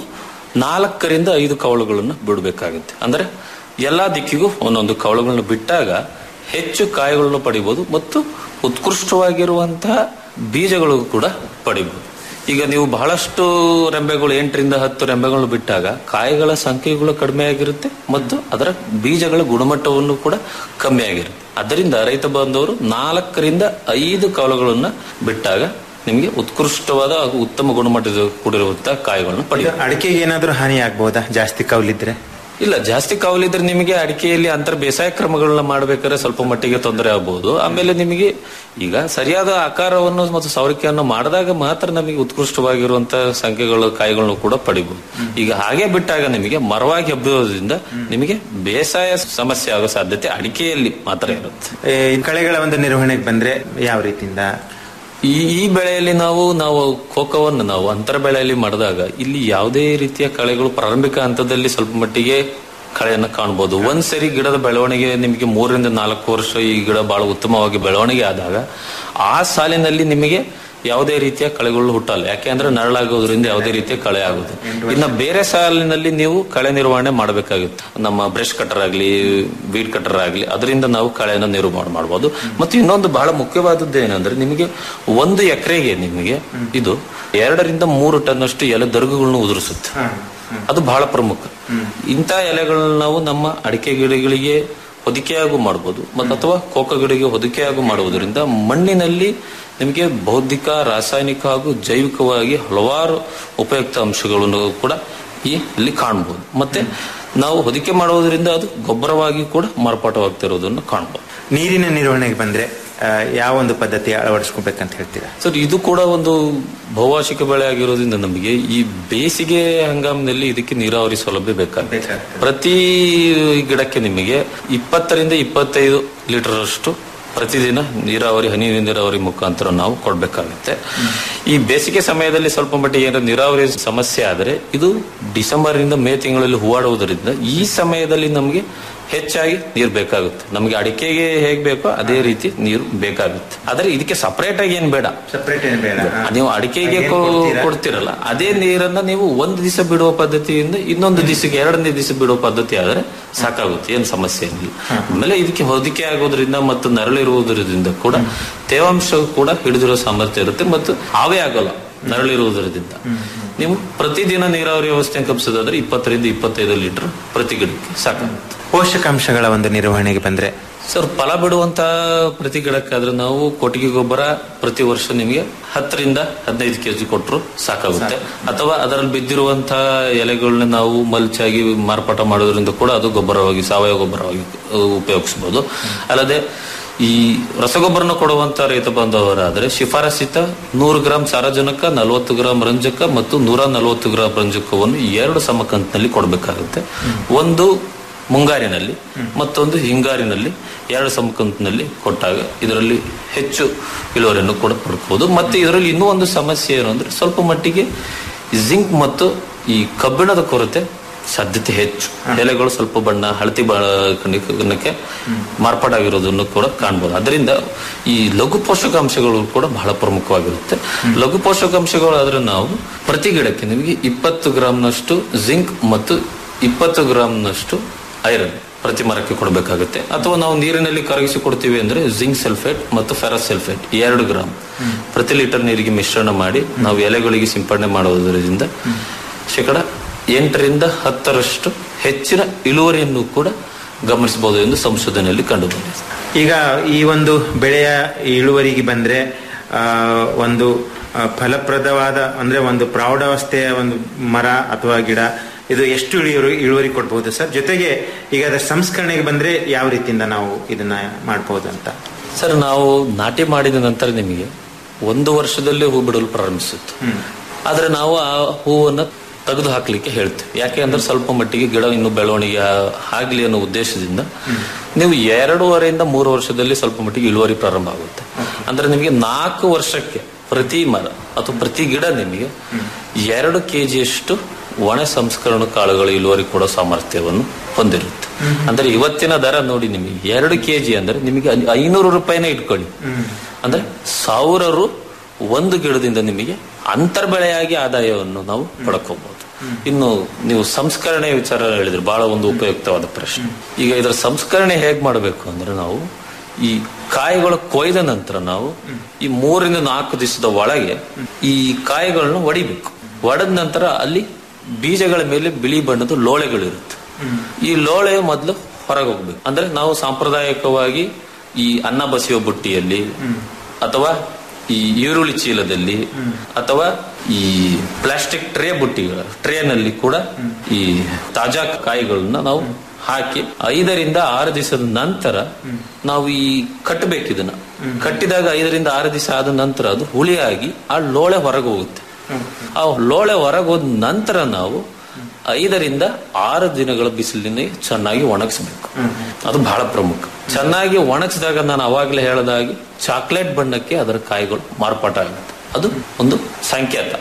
ನಾಲ್ಕರಿಂದ ಐದು ಕವಳುಗಳನ್ನು ಬಿಡಬೇಕಾಗುತ್ತೆ ಅಂದ್ರೆ ಎಲ್ಲಾ ದಿಕ್ಕಿಗೂ ಒಂದೊಂದು ಕವಳುಗಳನ್ನು ಬಿಟ್ಟಾಗ ಹೆಚ್ಚು ಕಾಯಿಗಳನ್ನು ಪಡಿಬಹುದು ಮತ್ತು ಉತ್ಕೃಷ್ಟವಾಗಿರುವಂತಹ ಬೀಜಗಳು ಕೂಡ ಪಡಿಬಹುದು ಈಗ ನೀವು ಬಹಳಷ್ಟು ರೆಂಬೆಗಳು ಎಂಟರಿಂದ ಹತ್ತು ರೆಂಬೆಗಳು ಬಿಟ್ಟಾಗ ಕಾಯಿಗಳ ಸಂಖ್ಯೆಗಳು ಕಡಿಮೆ ಆಗಿರುತ್ತೆ ಮತ್ತು ಅದರ ಬೀಜಗಳ ಗುಣಮಟ್ಟವನ್ನು ಕೂಡ ಕಮ್ಮಿ ಆಗಿರುತ್ತೆ ಅದರಿಂದ ರೈತ ಬಾಂಧವರು ನಾಲ್ಕರಿಂದ ಐದು ಕವಲುಗಳನ್ನ ಬಿಟ್ಟಾಗ ನಿಮಗೆ ಉತ್ಕೃಷ್ಟವಾದ ಹಾಗೂ ಉತ್ತಮ ಗುಣಮಟ್ಟದ ಕೂಡಿರುವಂತಹ ಕಾಯಿಗಳನ್ನು ಇದು ಪಡೆಯುತ್ತೆ ಅಡಿಕೆಗೆ ಏನಾದ್ರೂ ಹಾನಿ ಆಗ್ಬಹುದಾ ಜಾಸ್ತಿ ಕೌಲಿದ್ರೆ ಇಲ್ಲ ಜಾಸ್ತಿ ಕವಲಿದ್ರೆ ನಿಮಗೆ ಅಡಿಕೆಯಲ್ಲಿ ಅಂತರ ಬೇಸಾಯ ಕ್ರಮಗಳನ್ನ ಮಾಡಬೇಕಾದ್ರೆ ಸ್ವಲ್ಪ ಮಟ್ಟಿಗೆ ತೊಂದರೆ ಆಗಬಹುದು ಆಮೇಲೆ ನಿಮಗೆ ಈಗ ಸರಿಯಾದ ಆಕಾರವನ್ನು ಮತ್ತು ಸವರಿಕೆಯನ್ನು ಮಾಡಿದಾಗ ಮಾತ್ರ ನಮಗೆ ಉತ್ಕೃಷ್ಟವಾಗಿರುವಂತಹ ಸಂಖ್ಯೆಗಳು ಕಾಯಿಗಳನ್ನು ಕೂಡ ಪಡಿಬಹುದು ಈಗ ಹಾಗೆ ಬಿಟ್ಟಾಗ ನಿಮಗೆ ಮರವಾಗಿ ಹಬ್ಬಿರೋದ್ರಿಂದ ನಿಮಗೆ ಬೇಸಾಯ ಸಮಸ್ಯೆ ಆಗೋ ಸಾಧ್ಯತೆ ಅಡಿಕೆಯಲ್ಲಿ ಮಾತ್ರ ಇರುತ್ತೆ ಏ, ಈ ಕಳೆಗಳ ಒಂದು ನಿರ್ವಹಣೆಗೆ ಬಂದ್ರೆ ಯಾವ ರೀತಿಯಿಂದ ಈ ಈ ಬೆಳೆಯಲ್ಲಿ ನಾವು ನಾವು ಕೋಕವನ್ನು ನಾವು ಅಂತರ ಬೆಳೆಯಲ್ಲಿ ಮಾಡಿದಾಗ ಇಲ್ಲಿ ಯಾವುದೇ ರೀತಿಯ ಕಳೆಗಳು ಪ್ರಾರಂಭಿಕ ಹಂತದಲ್ಲಿ ಸ್ವಲ್ಪ ಮಟ್ಟಿಗೆ ಕಳೆಯನ್ನು ಕಾಣಬಹುದು ಒಂದ್ಸರಿ ಗಿಡದ ಬೆಳವಣಿಗೆ ನಿಮಗೆ ಮೂರರಿಂದ ನಾಲ್ಕು ವರ್ಷ ಈ ಗಿಡ ಬಹಳ ಉತ್ತಮವಾಗಿ ಬೆಳವಣಿಗೆ ಆದಾಗ ಆ ಸಾಲಿನಲ್ಲಿ ನಿಮಗೆ ಯಾವುದೇ ರೀತಿಯ ಕಳೆಗಳು ಹುಟ್ಟಲ್ಲ ಯಾಕೆಂದ್ರೆ ನರಳಾಗೋದ್ರಿಂದ ಯಾವುದೇ ರೀತಿಯ ಕಳೆ ಆಗುದು ಇನ್ನು ಬೇರೆ ಸಾಲಿನಲ್ಲಿ ನೀವು ಕಳೆ ನಿರ್ವಹಣೆ ಮಾಡಬೇಕಾಗುತ್ತೆ ನಮ್ಮ ಬ್ರಷ್ ಕಟರ್ ಆಗ್ಲಿ ಬೀಡ್ ಕಟರ್ ಆಗ್ಲಿ ಅದರಿಂದ ನಾವು ಕಳೆಯನ್ನು ನಿರ್ವಹಣೆ ಮಾಡಬಹುದು ಮತ್ತು ಇನ್ನೊಂದು ಬಹಳ ಮುಖ್ಯವಾದದ್ದು ಏನಂದ್ರೆ ನಿಮಗೆ ಒಂದು ಎಕರೆಗೆ ನಿಮಗೆ ಇದು ಎರಡರಿಂದ ಮೂರು ಟನ್ ಅಷ್ಟು ಎಲೆ ದರ್ಗುಗಳನ್ನು ಉದುರಿಸುತ್ತೆ ಅದು ಬಹಳ ಪ್ರಮುಖ ಇಂಥ ಎಲೆಗಳನ್ನ ನಾವು ನಮ್ಮ ಅಡಿಕೆ ಗಿಡಗಳಿಗೆ ಹೊದಿಕೆಯಾಗೂ ಮಾಡಬಹುದು ಮತ್ತು ಅಥವಾ ಕೋಕ ಗಿಡಗೆ ಹೊದಿಕೆಯಾಗೂ ಮಾಡುವುದರಿಂದ ಮಣ್ಣಿನಲ್ಲಿ ನಿಮಗೆ ಬೌದ್ಧಿಕ ರಾಸಾಯನಿಕ ಹಾಗೂ ಜೈವಿಕವಾಗಿ ಹಲವಾರು ಉಪಯುಕ್ತ ಅಂಶಗಳನ್ನು ಕೂಡ ಈ ಇಲ್ಲಿ ಕಾಣಬಹುದು ಮತ್ತೆ ನಾವು ಹೊದಿಕೆ ಮಾಡುವುದರಿಂದ ಅದು ಗೊಬ್ಬರವಾಗಿ ಕೂಡ ಮಾರ್ಪಾಟವಾಗ್ತಿರೋದನ್ನು ಕಾಣಬಹುದು ನೀರಿನ ನಿರ್ವಹಣೆಗೆ ಬಂದ್ರೆ ಆ, ಯಾವ ಒಂದು ಪದ್ಧತಿ ಅಳವಡಿಸ್ಕೋಬೇಕಂತ ಹೇಳ್ತೀರಾ ಸರ್ ಇದು ಕೂಡ ಒಂದು ಬಹುವಾರ್ಷಿಕ ಬೆಳೆ ಆಗಿರೋದ್ರಿಂದ ನಮಗೆ ಈ ಬೇಸಿಗೆ ಹಂಗಾಮಿನಲ್ಲಿ ಇದಕ್ಕೆ ನೀರಾವರಿ ಸೌಲಭ್ಯ ಬೇಕಾಗುತ್ತೆ ಬೇಕಾಗ್ತದೆ. ಪ್ರತಿ ಗಿಡಕ್ಕೆ ನಿಮಗೆ ಇಪ್ಪತ್ತರಿಂದ ಇಪ್ಪತ್ತೈದು ಲೀಟರ್ ಅಷ್ಟು ಪ್ರತಿದಿನ ನೀರಾವರಿ ಹನಿ ನೀರಾವರಿ ಮುಖಾಂತರ ನಾವು ಕೊಡ್ಬೇಕಾಗುತ್ತೆ ಈ ಬೇಸಿಗೆ ಸಮಯದಲ್ಲಿ ಸ್ವಲ್ಪ ಮಟ್ಟಿಗೆ ಏನಾದ್ರು ನೀರಾವರಿ ಸಮಸ್ಯೆ ಆದರೆ ಇದು ಡಿಸೆಂಬರ್ ಇಂದ ಮೇ ತಿಂಗಳಲ್ಲಿ ಹೂವಾಡುವುದರಿಂದ ಈ ಸಮಯದಲ್ಲಿ ನಮಗೆ ಹೆಚ್ಚಾಗಿ ನೀರು ಬೇಕಾಗುತ್ತೆ ನಮಗೆ ಅಡಿಕೆಗೆ ಹೇಗ್ ಬೇಕೋ ಅದೇ ರೀತಿ ನೀರು ಬೇಕಾಗುತ್ತೆ ಆದ್ರೆ ಇದಕ್ಕೆ ಸಪರೇಟ್ ಆಗಿ ಏನ್ ಬೇಡ ಸಪರೇಟ್ ಏನು ಬೇಡ ಹಾ. ನೀವು ಅಡಿಕೆಗೆ ಅದೇನ್ ಕೊ- ಕೊಡ್ತೀರಾ? ಕೊಡ್ತಿರಲ್ಲ ಅದೇ ನೀರನ್ನ ನೀವು ಒಂದು ದಿವಸ ಬಿಡುವ ಪದ್ಧತಿಯಿಂದ ಇನ್ನೊಂದು ದಿವಸಕ್ಕೆ ಎರಡನೇ ದಿವಸ ಬಿಡುವ ಪದ್ಧತಿ ಆದ್ರೆ ಸಾಕಾಗುತ್ತೆ ಏನು ಸಮಸ್ಯೆ ಏನಿಲ್ಲ ಆಮೇಲೆ ಇದಕ್ಕೆ ಹೊದಿಕೆ ಆಗೋದ್ರಿಂದ ಮತ್ತು ನರಳಿರುವುದರಿಂದ ಕೂಡ ತೇವಾಂಶ ಕೂಡ ಹಿಡಿದಿರೋ ಸಾಮರ್ಥ್ಯ ಇರುತ್ತೆ ಮತ್ತು ಆವೇ ಆಗಲ್ಲ ನರಳಿರುವುದರಿಂದ ನೀವು ಪ್ರತಿದಿನ ನೀರಾವರಿ ವ್ಯವಸ್ಥೆ ಕಪ್ಸೋದಾದ್ರೆ ಇಪ್ಪತ್ತರಿಂದ ಇಪ್ಪತ್ತೈದು ಲೀಟರ್ ಪ್ರತಿ ಗಿಡಕ್ಕೆ ಸಾಕಾಗುತ್ತೆ ಪೋಷಕಾಂಶಗಳ ಒಂದು ನಿರ್ವಹಣೆಗೆ ಬಂದ್ರೆ ಸರ್ ಫಲ ಬಿಡುವಂತ ಪ್ರತಿ ಗಿಡಕ್ಕಾದ್ರೆ ನಾವು ಕೊಟ್ಟಿಗೆ ಗೊಬ್ಬರ ಪ್ರತಿ ವರ್ಷ ನಿಮಗೆ ಹತ್ತರಿಂದ ಹದಿನೈದು ಕೆಜಿ ಕೊಟ್ಟರು ಸಾಕಾಗುತ್ತೆ ಅಥವಾ ಅದರಲ್ಲಿ ಬಿದ್ದಿರುವಂತಹ ಎಲೆಗಳನ್ನ ನಾವು ಮಲ್ಚಾಗಿ ಮಾರ್ಪಾಟ ಮಾಡೋದ್ರಿಂದ ಕೂಡ ಅದು ಗೊಬ್ಬರವಾಗಿ ಸಾವಯವ ಗೊಬ್ಬರವಾಗಿ ಅಹ್, ಉಪಯೋಗಿಸಬಹುದು ಅಲ್ಲದೆ ಈ ರಸಗೊಬ್ಬರನ ಕೊಡುವಂತ ರೈತ ಬಾಂಧವರಾದ್ರೆ ಶಿಫಾರಸಿತ ನೂರು ಗ್ರಾಂ ಸಾರಜನಕ ನಲವತ್ತು ಗ್ರಾಂ ರಂಜಕ ಮತ್ತು ನೂರ ನಲವತ್ತು ಗ್ರಾಂ ರಂಜಕವನ್ನು ಎರಡು ಸಮಕಂತಿನಲ್ಲಿ ಕೊಡಬೇಕಾಗುತ್ತೆ ಒಂದು ಮುಂಗಾರಿನಲ್ಲಿ ಮತ್ತೊಂದು ಹಿಂಗಾರಿನಲ್ಲಿ ಎರಡು ಸಮಕಂತಿನಲ್ಲಿ ಕೊಟ್ಟಾಗ ಇದರಲ್ಲಿ ಹೆಚ್ಚು ಇಳುವರಿಯನ್ನು ಕೂಡ ಪಡ್ಕೋಬಹುದು ಮತ್ತೆ ಇದರಲ್ಲಿ ಇನ್ನೂ ಒಂದು ಸಮಸ್ಯೆ ಏನು ಅಂದ್ರೆ ಸ್ವಲ್ಪ ಮಟ್ಟಿಗೆ ಜಿಂಕ್ ಮತ್ತು ಈ ಕಬ್ಬಿಣದ ಕೊರತೆ ಸಾಧ್ಯತೆ ಹೆಚ್ಚು ಎಲೆಗಳು ಸ್ವಲ್ಪ ಬಣ್ಣ ಹಳತಿ ಬಣ್ಣಕ್ಕೆ ಮಾರ್ಪಾಡಾಗಿರೋದನ್ನು ಕೂಡ ಕಾಣಬಹುದು ಅದರಿಂದ ಈ ಲಘು ಪೋಷಕಾಂಶಗಳು ಕೂಡ ಬಹಳ ಪ್ರಮುಖವಾಗಿರುತ್ತೆ ಲಘು ಪೋಷಕಾಂಶಗಳು ಆದ್ರೆ ನಾವು ಪ್ರತಿ ಗಿಡಕ್ಕೆ ನಿಮಗೆ ಇಪ್ಪತ್ತು ಗ್ರಾಂನಷ್ಟು ಜಿಂಕ್ ಮತ್ತು ಇಪ್ಪತ್ತು ಗ್ರಾಂನಷ್ಟು ಐರನ್ ಪ್ರತಿ ಮರಕ್ಕೆ ಕೊಡಬೇಕಾಗುತ್ತೆ ಅಥವಾ ನಾವು ನೀರಿನಲ್ಲಿ ಕರಗಿಸಿ ಕೊಡ್ತೀವಿ ಅಂದ್ರೆ ಜಿಂಕ್ ಸಲ್ಫೇಟ್ ಮತ್ತು ಫೆರಸ್ ಸಲ್ಫೇಟ್ ಎರಡು ಗ್ರಾಮ್ ಪ್ರತಿ ಲೀಟರ್ ನೀರಿಗೆ ಮಿಶ್ರಣ ಮಾಡಿ ನಾವು ಎಲೆಗಳಿಗೆ ಸಿಂಪಡಣೆ ಮಾಡುವುದರಿಂದ ಶೇಕಡ ಎಂಟರಿಂದ ಹತ್ತರಷ್ಟು ಹೆಚ್ಚಿನ ಇಳುವರಿಯನ್ನು ಕೂಡ ಗಮನಿಸಬಹುದು ಎಂದು ಸಂಶೋಧನೆಯಲ್ಲಿ ಕಂಡುಬಂದಿದೆ ಈಗ ಈ ಒಂದು ಬೆಳೆಯ ಇಳುವರಿಗೆ ಬಂದ್ರೆ ಆ, ಒಂದು ಆ, ಫಲಪ್ರದವಾದ ಅಂದ್ರೆ ಒಂದು ಪ್ರೌಢಾವಸ್ಥೆಯ ಒಂದು ಮರ ಅಥವಾ ಗಿಡ ಇದು ಎಷ್ಟು ಇಳುವರಿ ಇಳುವರಿ ಕೊಡ್ಬೋದು ಸರ್ ಜೊತೆಗೆ ಈಗ ಅದರ ಸಂಸ್ಕರಣೆಗೆ ಬಂದ್ರೆ ಯಾವ ರೀತಿಯಿಂದ ನಾವು ಇದನ್ನ ಮಾಡ್ಬೋದು ಅಂತ ಸರ್ ನಾವು ನಾಟಿ ಮಾಡಿದ ನಂತರ ನಿಮಗೆ ಒಂದು ವರ್ಷದಲ್ಲೇ ಹೂ ಬಿಡಲು ಪ್ರಾರಂಭಿಸುತ್ತೆ ಆದ್ರೆ ನಾವು ಆ ಹೂವನ್ನ ತೆಗೆದು ಹಾಕ್ಲಿಕ್ಕೆ ಹೇಳ್ತೀವಿ ಯಾಕೆ ಅಂದ್ರೆ ಸ್ವಲ್ಪ ಮಟ್ಟಿಗೆ ಗಿಡ ಇನ್ನು ಬೆಳವಣಿಗೆ ಆ- ಆಗ್ಲಿ ಅನ್ನೋ ಉದ್ದೇಶದಿಂದ ನೀವು ಎರಡೂವರೆಯಿಂದ ಮೂರು ವರ್ಷದಲ್ಲಿ ಸ್ವಲ್ಪ ಮಟ್ಟಿಗೆ ಇಳುವರಿ ಪ್ರಾರಂಭ ಆಗುತ್ತೆ ಅಂದ್ರೆ ನಿಮಗೆ ನಾಲ್ಕು ವರ್ಷಕ್ಕೆ ಪ್ರತಿ ಮರ ಅಥವಾ ಪ್ರತಿ ಗಿಡ ನಿಮಗೆ ಎರಡು ಕೆಜಿಯಷ್ಟು ಒಣ ಸಂಸ್ಕರಣ ಕಾಳುಗಳ ಇಳುವರಿ ಕೊಡೋ ಸಾಮರ್ಥ್ಯವನ್ನು ಹೊಂದಿರುತ್ತೆ ಅಂದ್ರೆ ಇವತ್ತಿನ ದರ ನೋಡಿ ನಿಮಗೆ ಎರಡು ಕೆಜಿ ಅಂದ್ರೆ ನಿಮಗೆ ಐ- ಐನೂರು ರೂಪಾಯಿನೇ ಇಟ್ಕೊಳ್ಳಿ ಅಂದ್ರೆ ಸಾವಿರ ರು ಒಂದು ಗಿಡದಿಂದ ನಿಮಗೆ ಅಂತರ್ಬೆಳೆಯಾಗಿ ಆದಾಯವನ್ನು ನಾವು ಪಡ್ಕೋಬಹುದು ಇನ್ನು ನೀವು ಸಂಸ್ಕರಣೆ ವಿಚಾರ ಹೇಳಿದ್ರೆ ಬಹಳ ಒಂದು ಉಪಯುಕ್ತವಾದ ಪ್ರಶ್ನೆ ಈಗ ಇದರ ಸಂಸ್ಕರಣೆ ಹೇಗ್ ಮಾಡಬೇಕು ಅಂದ್ರೆ ನಾವು ಈ ಕಾಯಿಗಳು ಕೊಯ್ದ ನಂತರ ನಾವು ಈ ಮೂರರಿಂದ ನಾಲ್ಕು ದಿವಸದ ಒಳಗೆ ಈ ಕಾಯಿಗಳನ್ನ ಒಡಿಬೇಕು ಒಡೆದ ನಂತರ ಅಲ್ಲಿ ಬೀಜಗಳ ಮೇಲೆ ಬಿಳಿ ಬಣ್ಣದ ಲೋಳೆಗಳಿರುತ್ತೆ ಈ ಲೋಳೆ ಮೊದಲು ಹೊರಗೆ ಹೋಗ್ಬೇಕು ಅಂದ್ರೆ ನಾವು ಸಾಂಪ್ರದಾಯಿಕವಾಗಿ ಈ ಅನ್ನ ಬಸಿಯುವ ಬುಟ್ಟಿಯಲ್ಲಿ ಅಥವಾ ಈ ಈರುಳ್ಳಿ ಚೀಲದಲ್ಲಿ ಅಥವಾ ಈ ಪ್ಲಾಸ್ಟಿಕ್ ಟ್ರೇ ಬುಟ್ಟಿಗಳ ಟ್ರೇನಲ್ಲಿ ಕೂಡ ಈ ತಾಜಾ ಕಾಯಿಗಳನ್ನ ನಾವು ಹಾಕಿ ಐದರಿಂದ ಆರು ದಿವಸದ ನಂತರ ನಾವು ಈ ಕಟ್ಟಬೇಕು ಇದನ್ನ ಕಟ್ಟಿದಾಗ ಐದರಿಂದ ಆರು ದಿವಸ ಆದ ನಂತರ ಅದು ಹುಳಿಯಾಗಿ ಆ ಲೋಳೆ ಹೊರಗೆ ಹೋಗುತ್ತೆ ಆ ಲೋಳೆ ಹೊರಗೆ ಹೋದ ನಂತರ ನಾವು ಐದರಿಂದ ಆರು ದಿನಗಳ ಬಿಸಿಲಿನ ಚೆನ್ನಾಗಿ ಒಣಗಿಸ್ಬೇಕು ಅದು ಬಹಳ ಪ್ರಮುಖ ಚೆನ್ನಾಗಿ ಒಣಗಿಸಿದಾಗ ನಾನು ಅವಾಗಲೇ ಹೇಳದಾಗಿ ಚಾಕ್ಲೇಟ್ ಬಣ್ಣಕ್ಕೆ ಅದರ ಕಾಯಿಗಳು ಮಾರ್ಪಾಟ ಆಗುತ್ತೆ ಅದು ಒಂದು ಸಂಕೇತ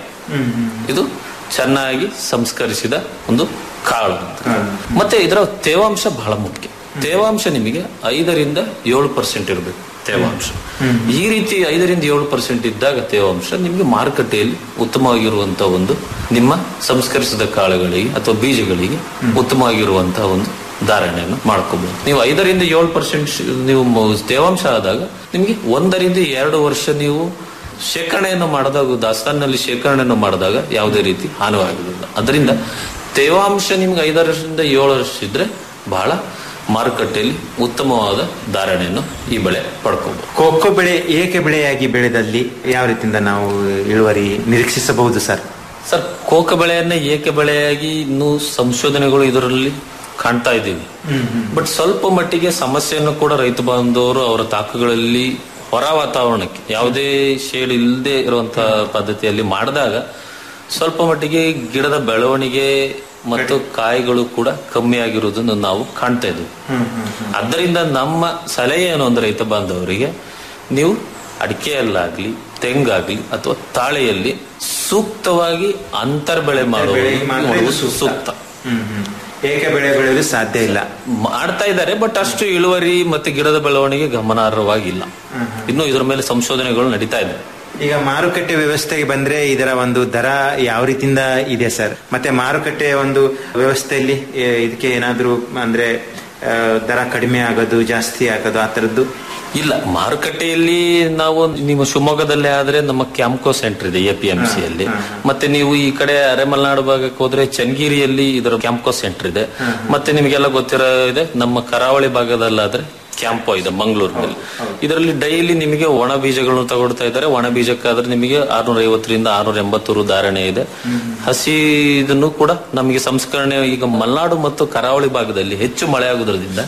ಇದು ಚೆನ್ನಾಗಿ ಸಂಸ್ಕರಿಸಿದ ಒಂದು ಕಾಳು ಅಂತ. ಮತ್ತೆ ಇದರ ತೇವಾಂಶ ಬಹಳ ಮುಖ್ಯ ತೇವಾಂಶ ನಿಮಗೆ ಐದರಿಂದ ಏಳು ಪರ್ಸೆಂಟ್ ಇರಬೇಕು ತೇವಾಂಶ ಈ ರೀತಿ ಐದರಿಂದ ಏಳು ಪರ್ಸೆಂಟ್ ಇದ್ದಾಗ ತೇವಾಂಶ ನಿಮಗೆ ಮಾರುಕಟ್ಟೆಯಲ್ಲಿ ಉತ್ತಮವಾಗಿರುವಂತಹ ಒಂದು ನಿಮ್ಮ ಸಂಸ್ಕರಿಸಿದ ಕಾಳುಗಳಿಗೆ ಅಥವಾ ಬೀಜಗಳಿಗೆ ಉತ್ತಮವಾಗಿರುವಂತಹ ಒಂದು ಧಾರಣೆಯನ್ನು ಮಾಡ್ಕೋಬಹುದು ನೀವು ಐದರಿಂದ ಏಳು ಪರ್ಸೆಂಟ್ ನೀವು ಮ- ತೇವಾಂಶ ಆದಾಗ ನಿಮಗೆ ಒಂದರಿಂದ ಎರಡು ವರ್ಷ ನೀವು ಶೇಖರಣೆಯನ್ನು ಮಾಡಿದಾಗ ದಾಸ್ತಾನಿನಲ್ಲಿ ಶೇಖರಣೆಯನ್ನು ಮಾಡಿದಾಗ ಯಾವುದೇ ರೀತಿ ಹಾನಿಯಾಗುವುದಿಲ್ಲ ಅದರಿಂದ ತೇವಾಂಶ ನಿಮ್ಗೆ ಐದರಿಂದ ಏಳು ವರ್ಷ ಇದ್ರೆ ಬಹಳ ಮಾರುಕಟ್ಟೆಯಲ್ಲಿ ಉತ್ತಮವಾದ ಧಾರಣೆಯನ್ನು ಈ ಬೆಳೆ ಪಡ್ಕೋಬಹುದು ಕೊಕ್ಕೋ ಬೆಳೆ ಏಕೆ ಬೆಳೆಯಾಗಿ ಬೆಳೆದಲ್ಲಿ ಯಾವ ರೀತಿಯಿಂದ ನಾವು ಇಳುವರಿ ನಿರೀಕ್ಷಿಸಬಹುದು ಸರ್ ಸರ್ ಕೋಕ ಬೆಳೆಯನ್ನ ಏಕೆ ಬೆಳೆಯಾಗಿ ಇನ್ನೂ ಸಂಶೋಧನೆಗಳು ಇದರಲ್ಲಿ ಕಾಣ್ತಾ ಇದ್ದೀವಿ ಬಟ್ ಸ್ವಲ್ಪ ಮಟ್ಟಿಗೆ ಸಮಸ್ಯೆಯನ್ನು ಕೂಡ ರೈತ ಬಾಂಧವರು ಅವರ ತಾಕುಗಳಲ್ಲಿ ಹೊರ ವಾತಾವರಣಕ್ಕೆ ಯಾವುದೇ ಶೇಡ್ ಇಲ್ಲದೆ ಇರುವಂತಹ ಪದ್ಧತಿಯಲ್ಲಿ ಮಾಡಿದಾಗ ಸ್ವಲ್ಪ ಮಟ್ಟಿಗೆ ಗಿಡದ ಬೆಳವಣಿಗೆ ಮತ್ತು ಕಾಯಿಗಳು ಕೂಡ ಕಮ್ಮಿ ಆಗಿರುವುದನ್ನು ನಾವು ಕಾಣ್ತಾ ಇದ್ದೀವಿ ಆದ್ದರಿಂದ ನಮ್ಮ ಸಲಹೆ ಏನು ಅಂದ್ರೆ ರೈತ ಬಾಂಧವರಿಗೆ ನೀವು ಅಡಿಕೆಯಲ್ಲಾಗ್ಲಿ ತೆಂಗಾಗ್ಲಿ ಅಥವಾ ತಾಳೆಯಲ್ಲಿ ಸೂಕ್ತವಾಗಿ ಅಂತರ್ ಬೆಳೆ ಬೆಳೆ ಮಾತ್ರ ಇದು ಮಾಡುವುದು ಸೂಕ್ತ. ಸೂಕ್ತ ಹ್ಮ್ ಹ್ಮ್. ಏಕೆ ಬೆಳೆ ಬೆಳೆಯಲು ಸಾಧ್ಯ ಇಲ್ಲ ಮಾಡ್ತಾ ಇದ್ದಾರೆ ಬಟ್ ಅಷ್ಟು ಇಳುವರಿ ಮತ್ತೆ ಗಿಡದ ಬೆಳವಣಿಗೆ ಗಮನಾರ್ಹವಾಗಿಲ್ಲ ಇನ್ನು ಇದರ ಮೇಲೆ ಸಂಶೋಧನೆಗಳು ನಡೀತಾ ಇದೆ ಈಗ ಮಾರುಕಟ್ಟೆ ವ್ಯವಸ್ಥೆಗೆ ಬಂದ್ರೆ ಇದರ ಒಂದು ದರ ಯಾವ ರೀತಿಯಿಂದ ಇದೆ ಸರ್ ಮತ್ತೆ ಮಾರುಕಟ್ಟೆಯ ಒಂದು ವ್ಯವಸ್ಥೆಯಲ್ಲಿ ಏ, ಇದಕ್ಕೆ ಏನಾದ್ರೂ ಅಂದ್ರೆ ಆ, ದರ ಕಡಿಮೆ ಆಗೋದು ಜಾಸ್ತಿ ಆಗೋದು ಆ ತರದ್ದು ಇಲ್ಲ ಮಾರುಕಟ್ಟೆಯಲ್ಲಿ ನಾವು ನಿಮ್ಮ ಶಿವಮೊಗ್ಗದಲ್ಲೇ ಆದ್ರೆ ನಮ್ಮ ಕ್ಯಾಂಪ್ಕೋ ಸೆಂಟರ್ ಇದೆ ಎ ಪಿ ಎಂ ಸಿ ಅಲ್ಲಿ ಮತ್ತೆ ನೀವು ಈ ಕಡೆ ಅರೆಮಲೆನಾಡು ಭಾಗಕ್ಕೆ ಹೋದ್ರೆ ಚನ್ನಗಿರಿಯಲ್ಲಿ ಇದರ ಕ್ಯಾಂಪ್ಕೋ ಸೆಂಟರ್ ಇದೆ ಮತ್ತೆ ನಿಮಗೆಲ್ಲ ಗೊತ್ತಿರೋ ಇದೆ ನಮ್ಮ ಕರಾವಳಿ ಭಾಗದಲ್ಲಾದ್ರೆ ಕ್ಯಾಂಪೋ ಇದೆ ಮಂಗಳೂರಿನಲ್ಲಿ ಇದರಲ್ಲಿ ಡೈಲಿ ನಿಮಗೆ ಒಣ ಬೀಜಗಳನ್ನು ತಗೊಳ್ತಾ ಇದ್ದಾರೆ ಒಣ ಬೀಜಕ್ಕಾದ್ರೆ ನಿಮಗೆ ಆರ್ನೂರ ಐವತ್ತರಿಂದ ಆರ್ನೂರ ಎಂಬತ್ತು ರು ಧಾರಣೆ ಇದೆ ಹಸಿ ಇದನ್ನು ಕೂಡ ನಮಗೆ ಸಂಸ್ಕರಣೆ ಈಗ ಮಲೆನಾಡು ಮತ್ತು ಕರಾವಳಿ ಭಾಗದಲ್ಲಿ ಹೆಚ್ಚು ಮಳೆ ಆಗುವುದರಿಂದ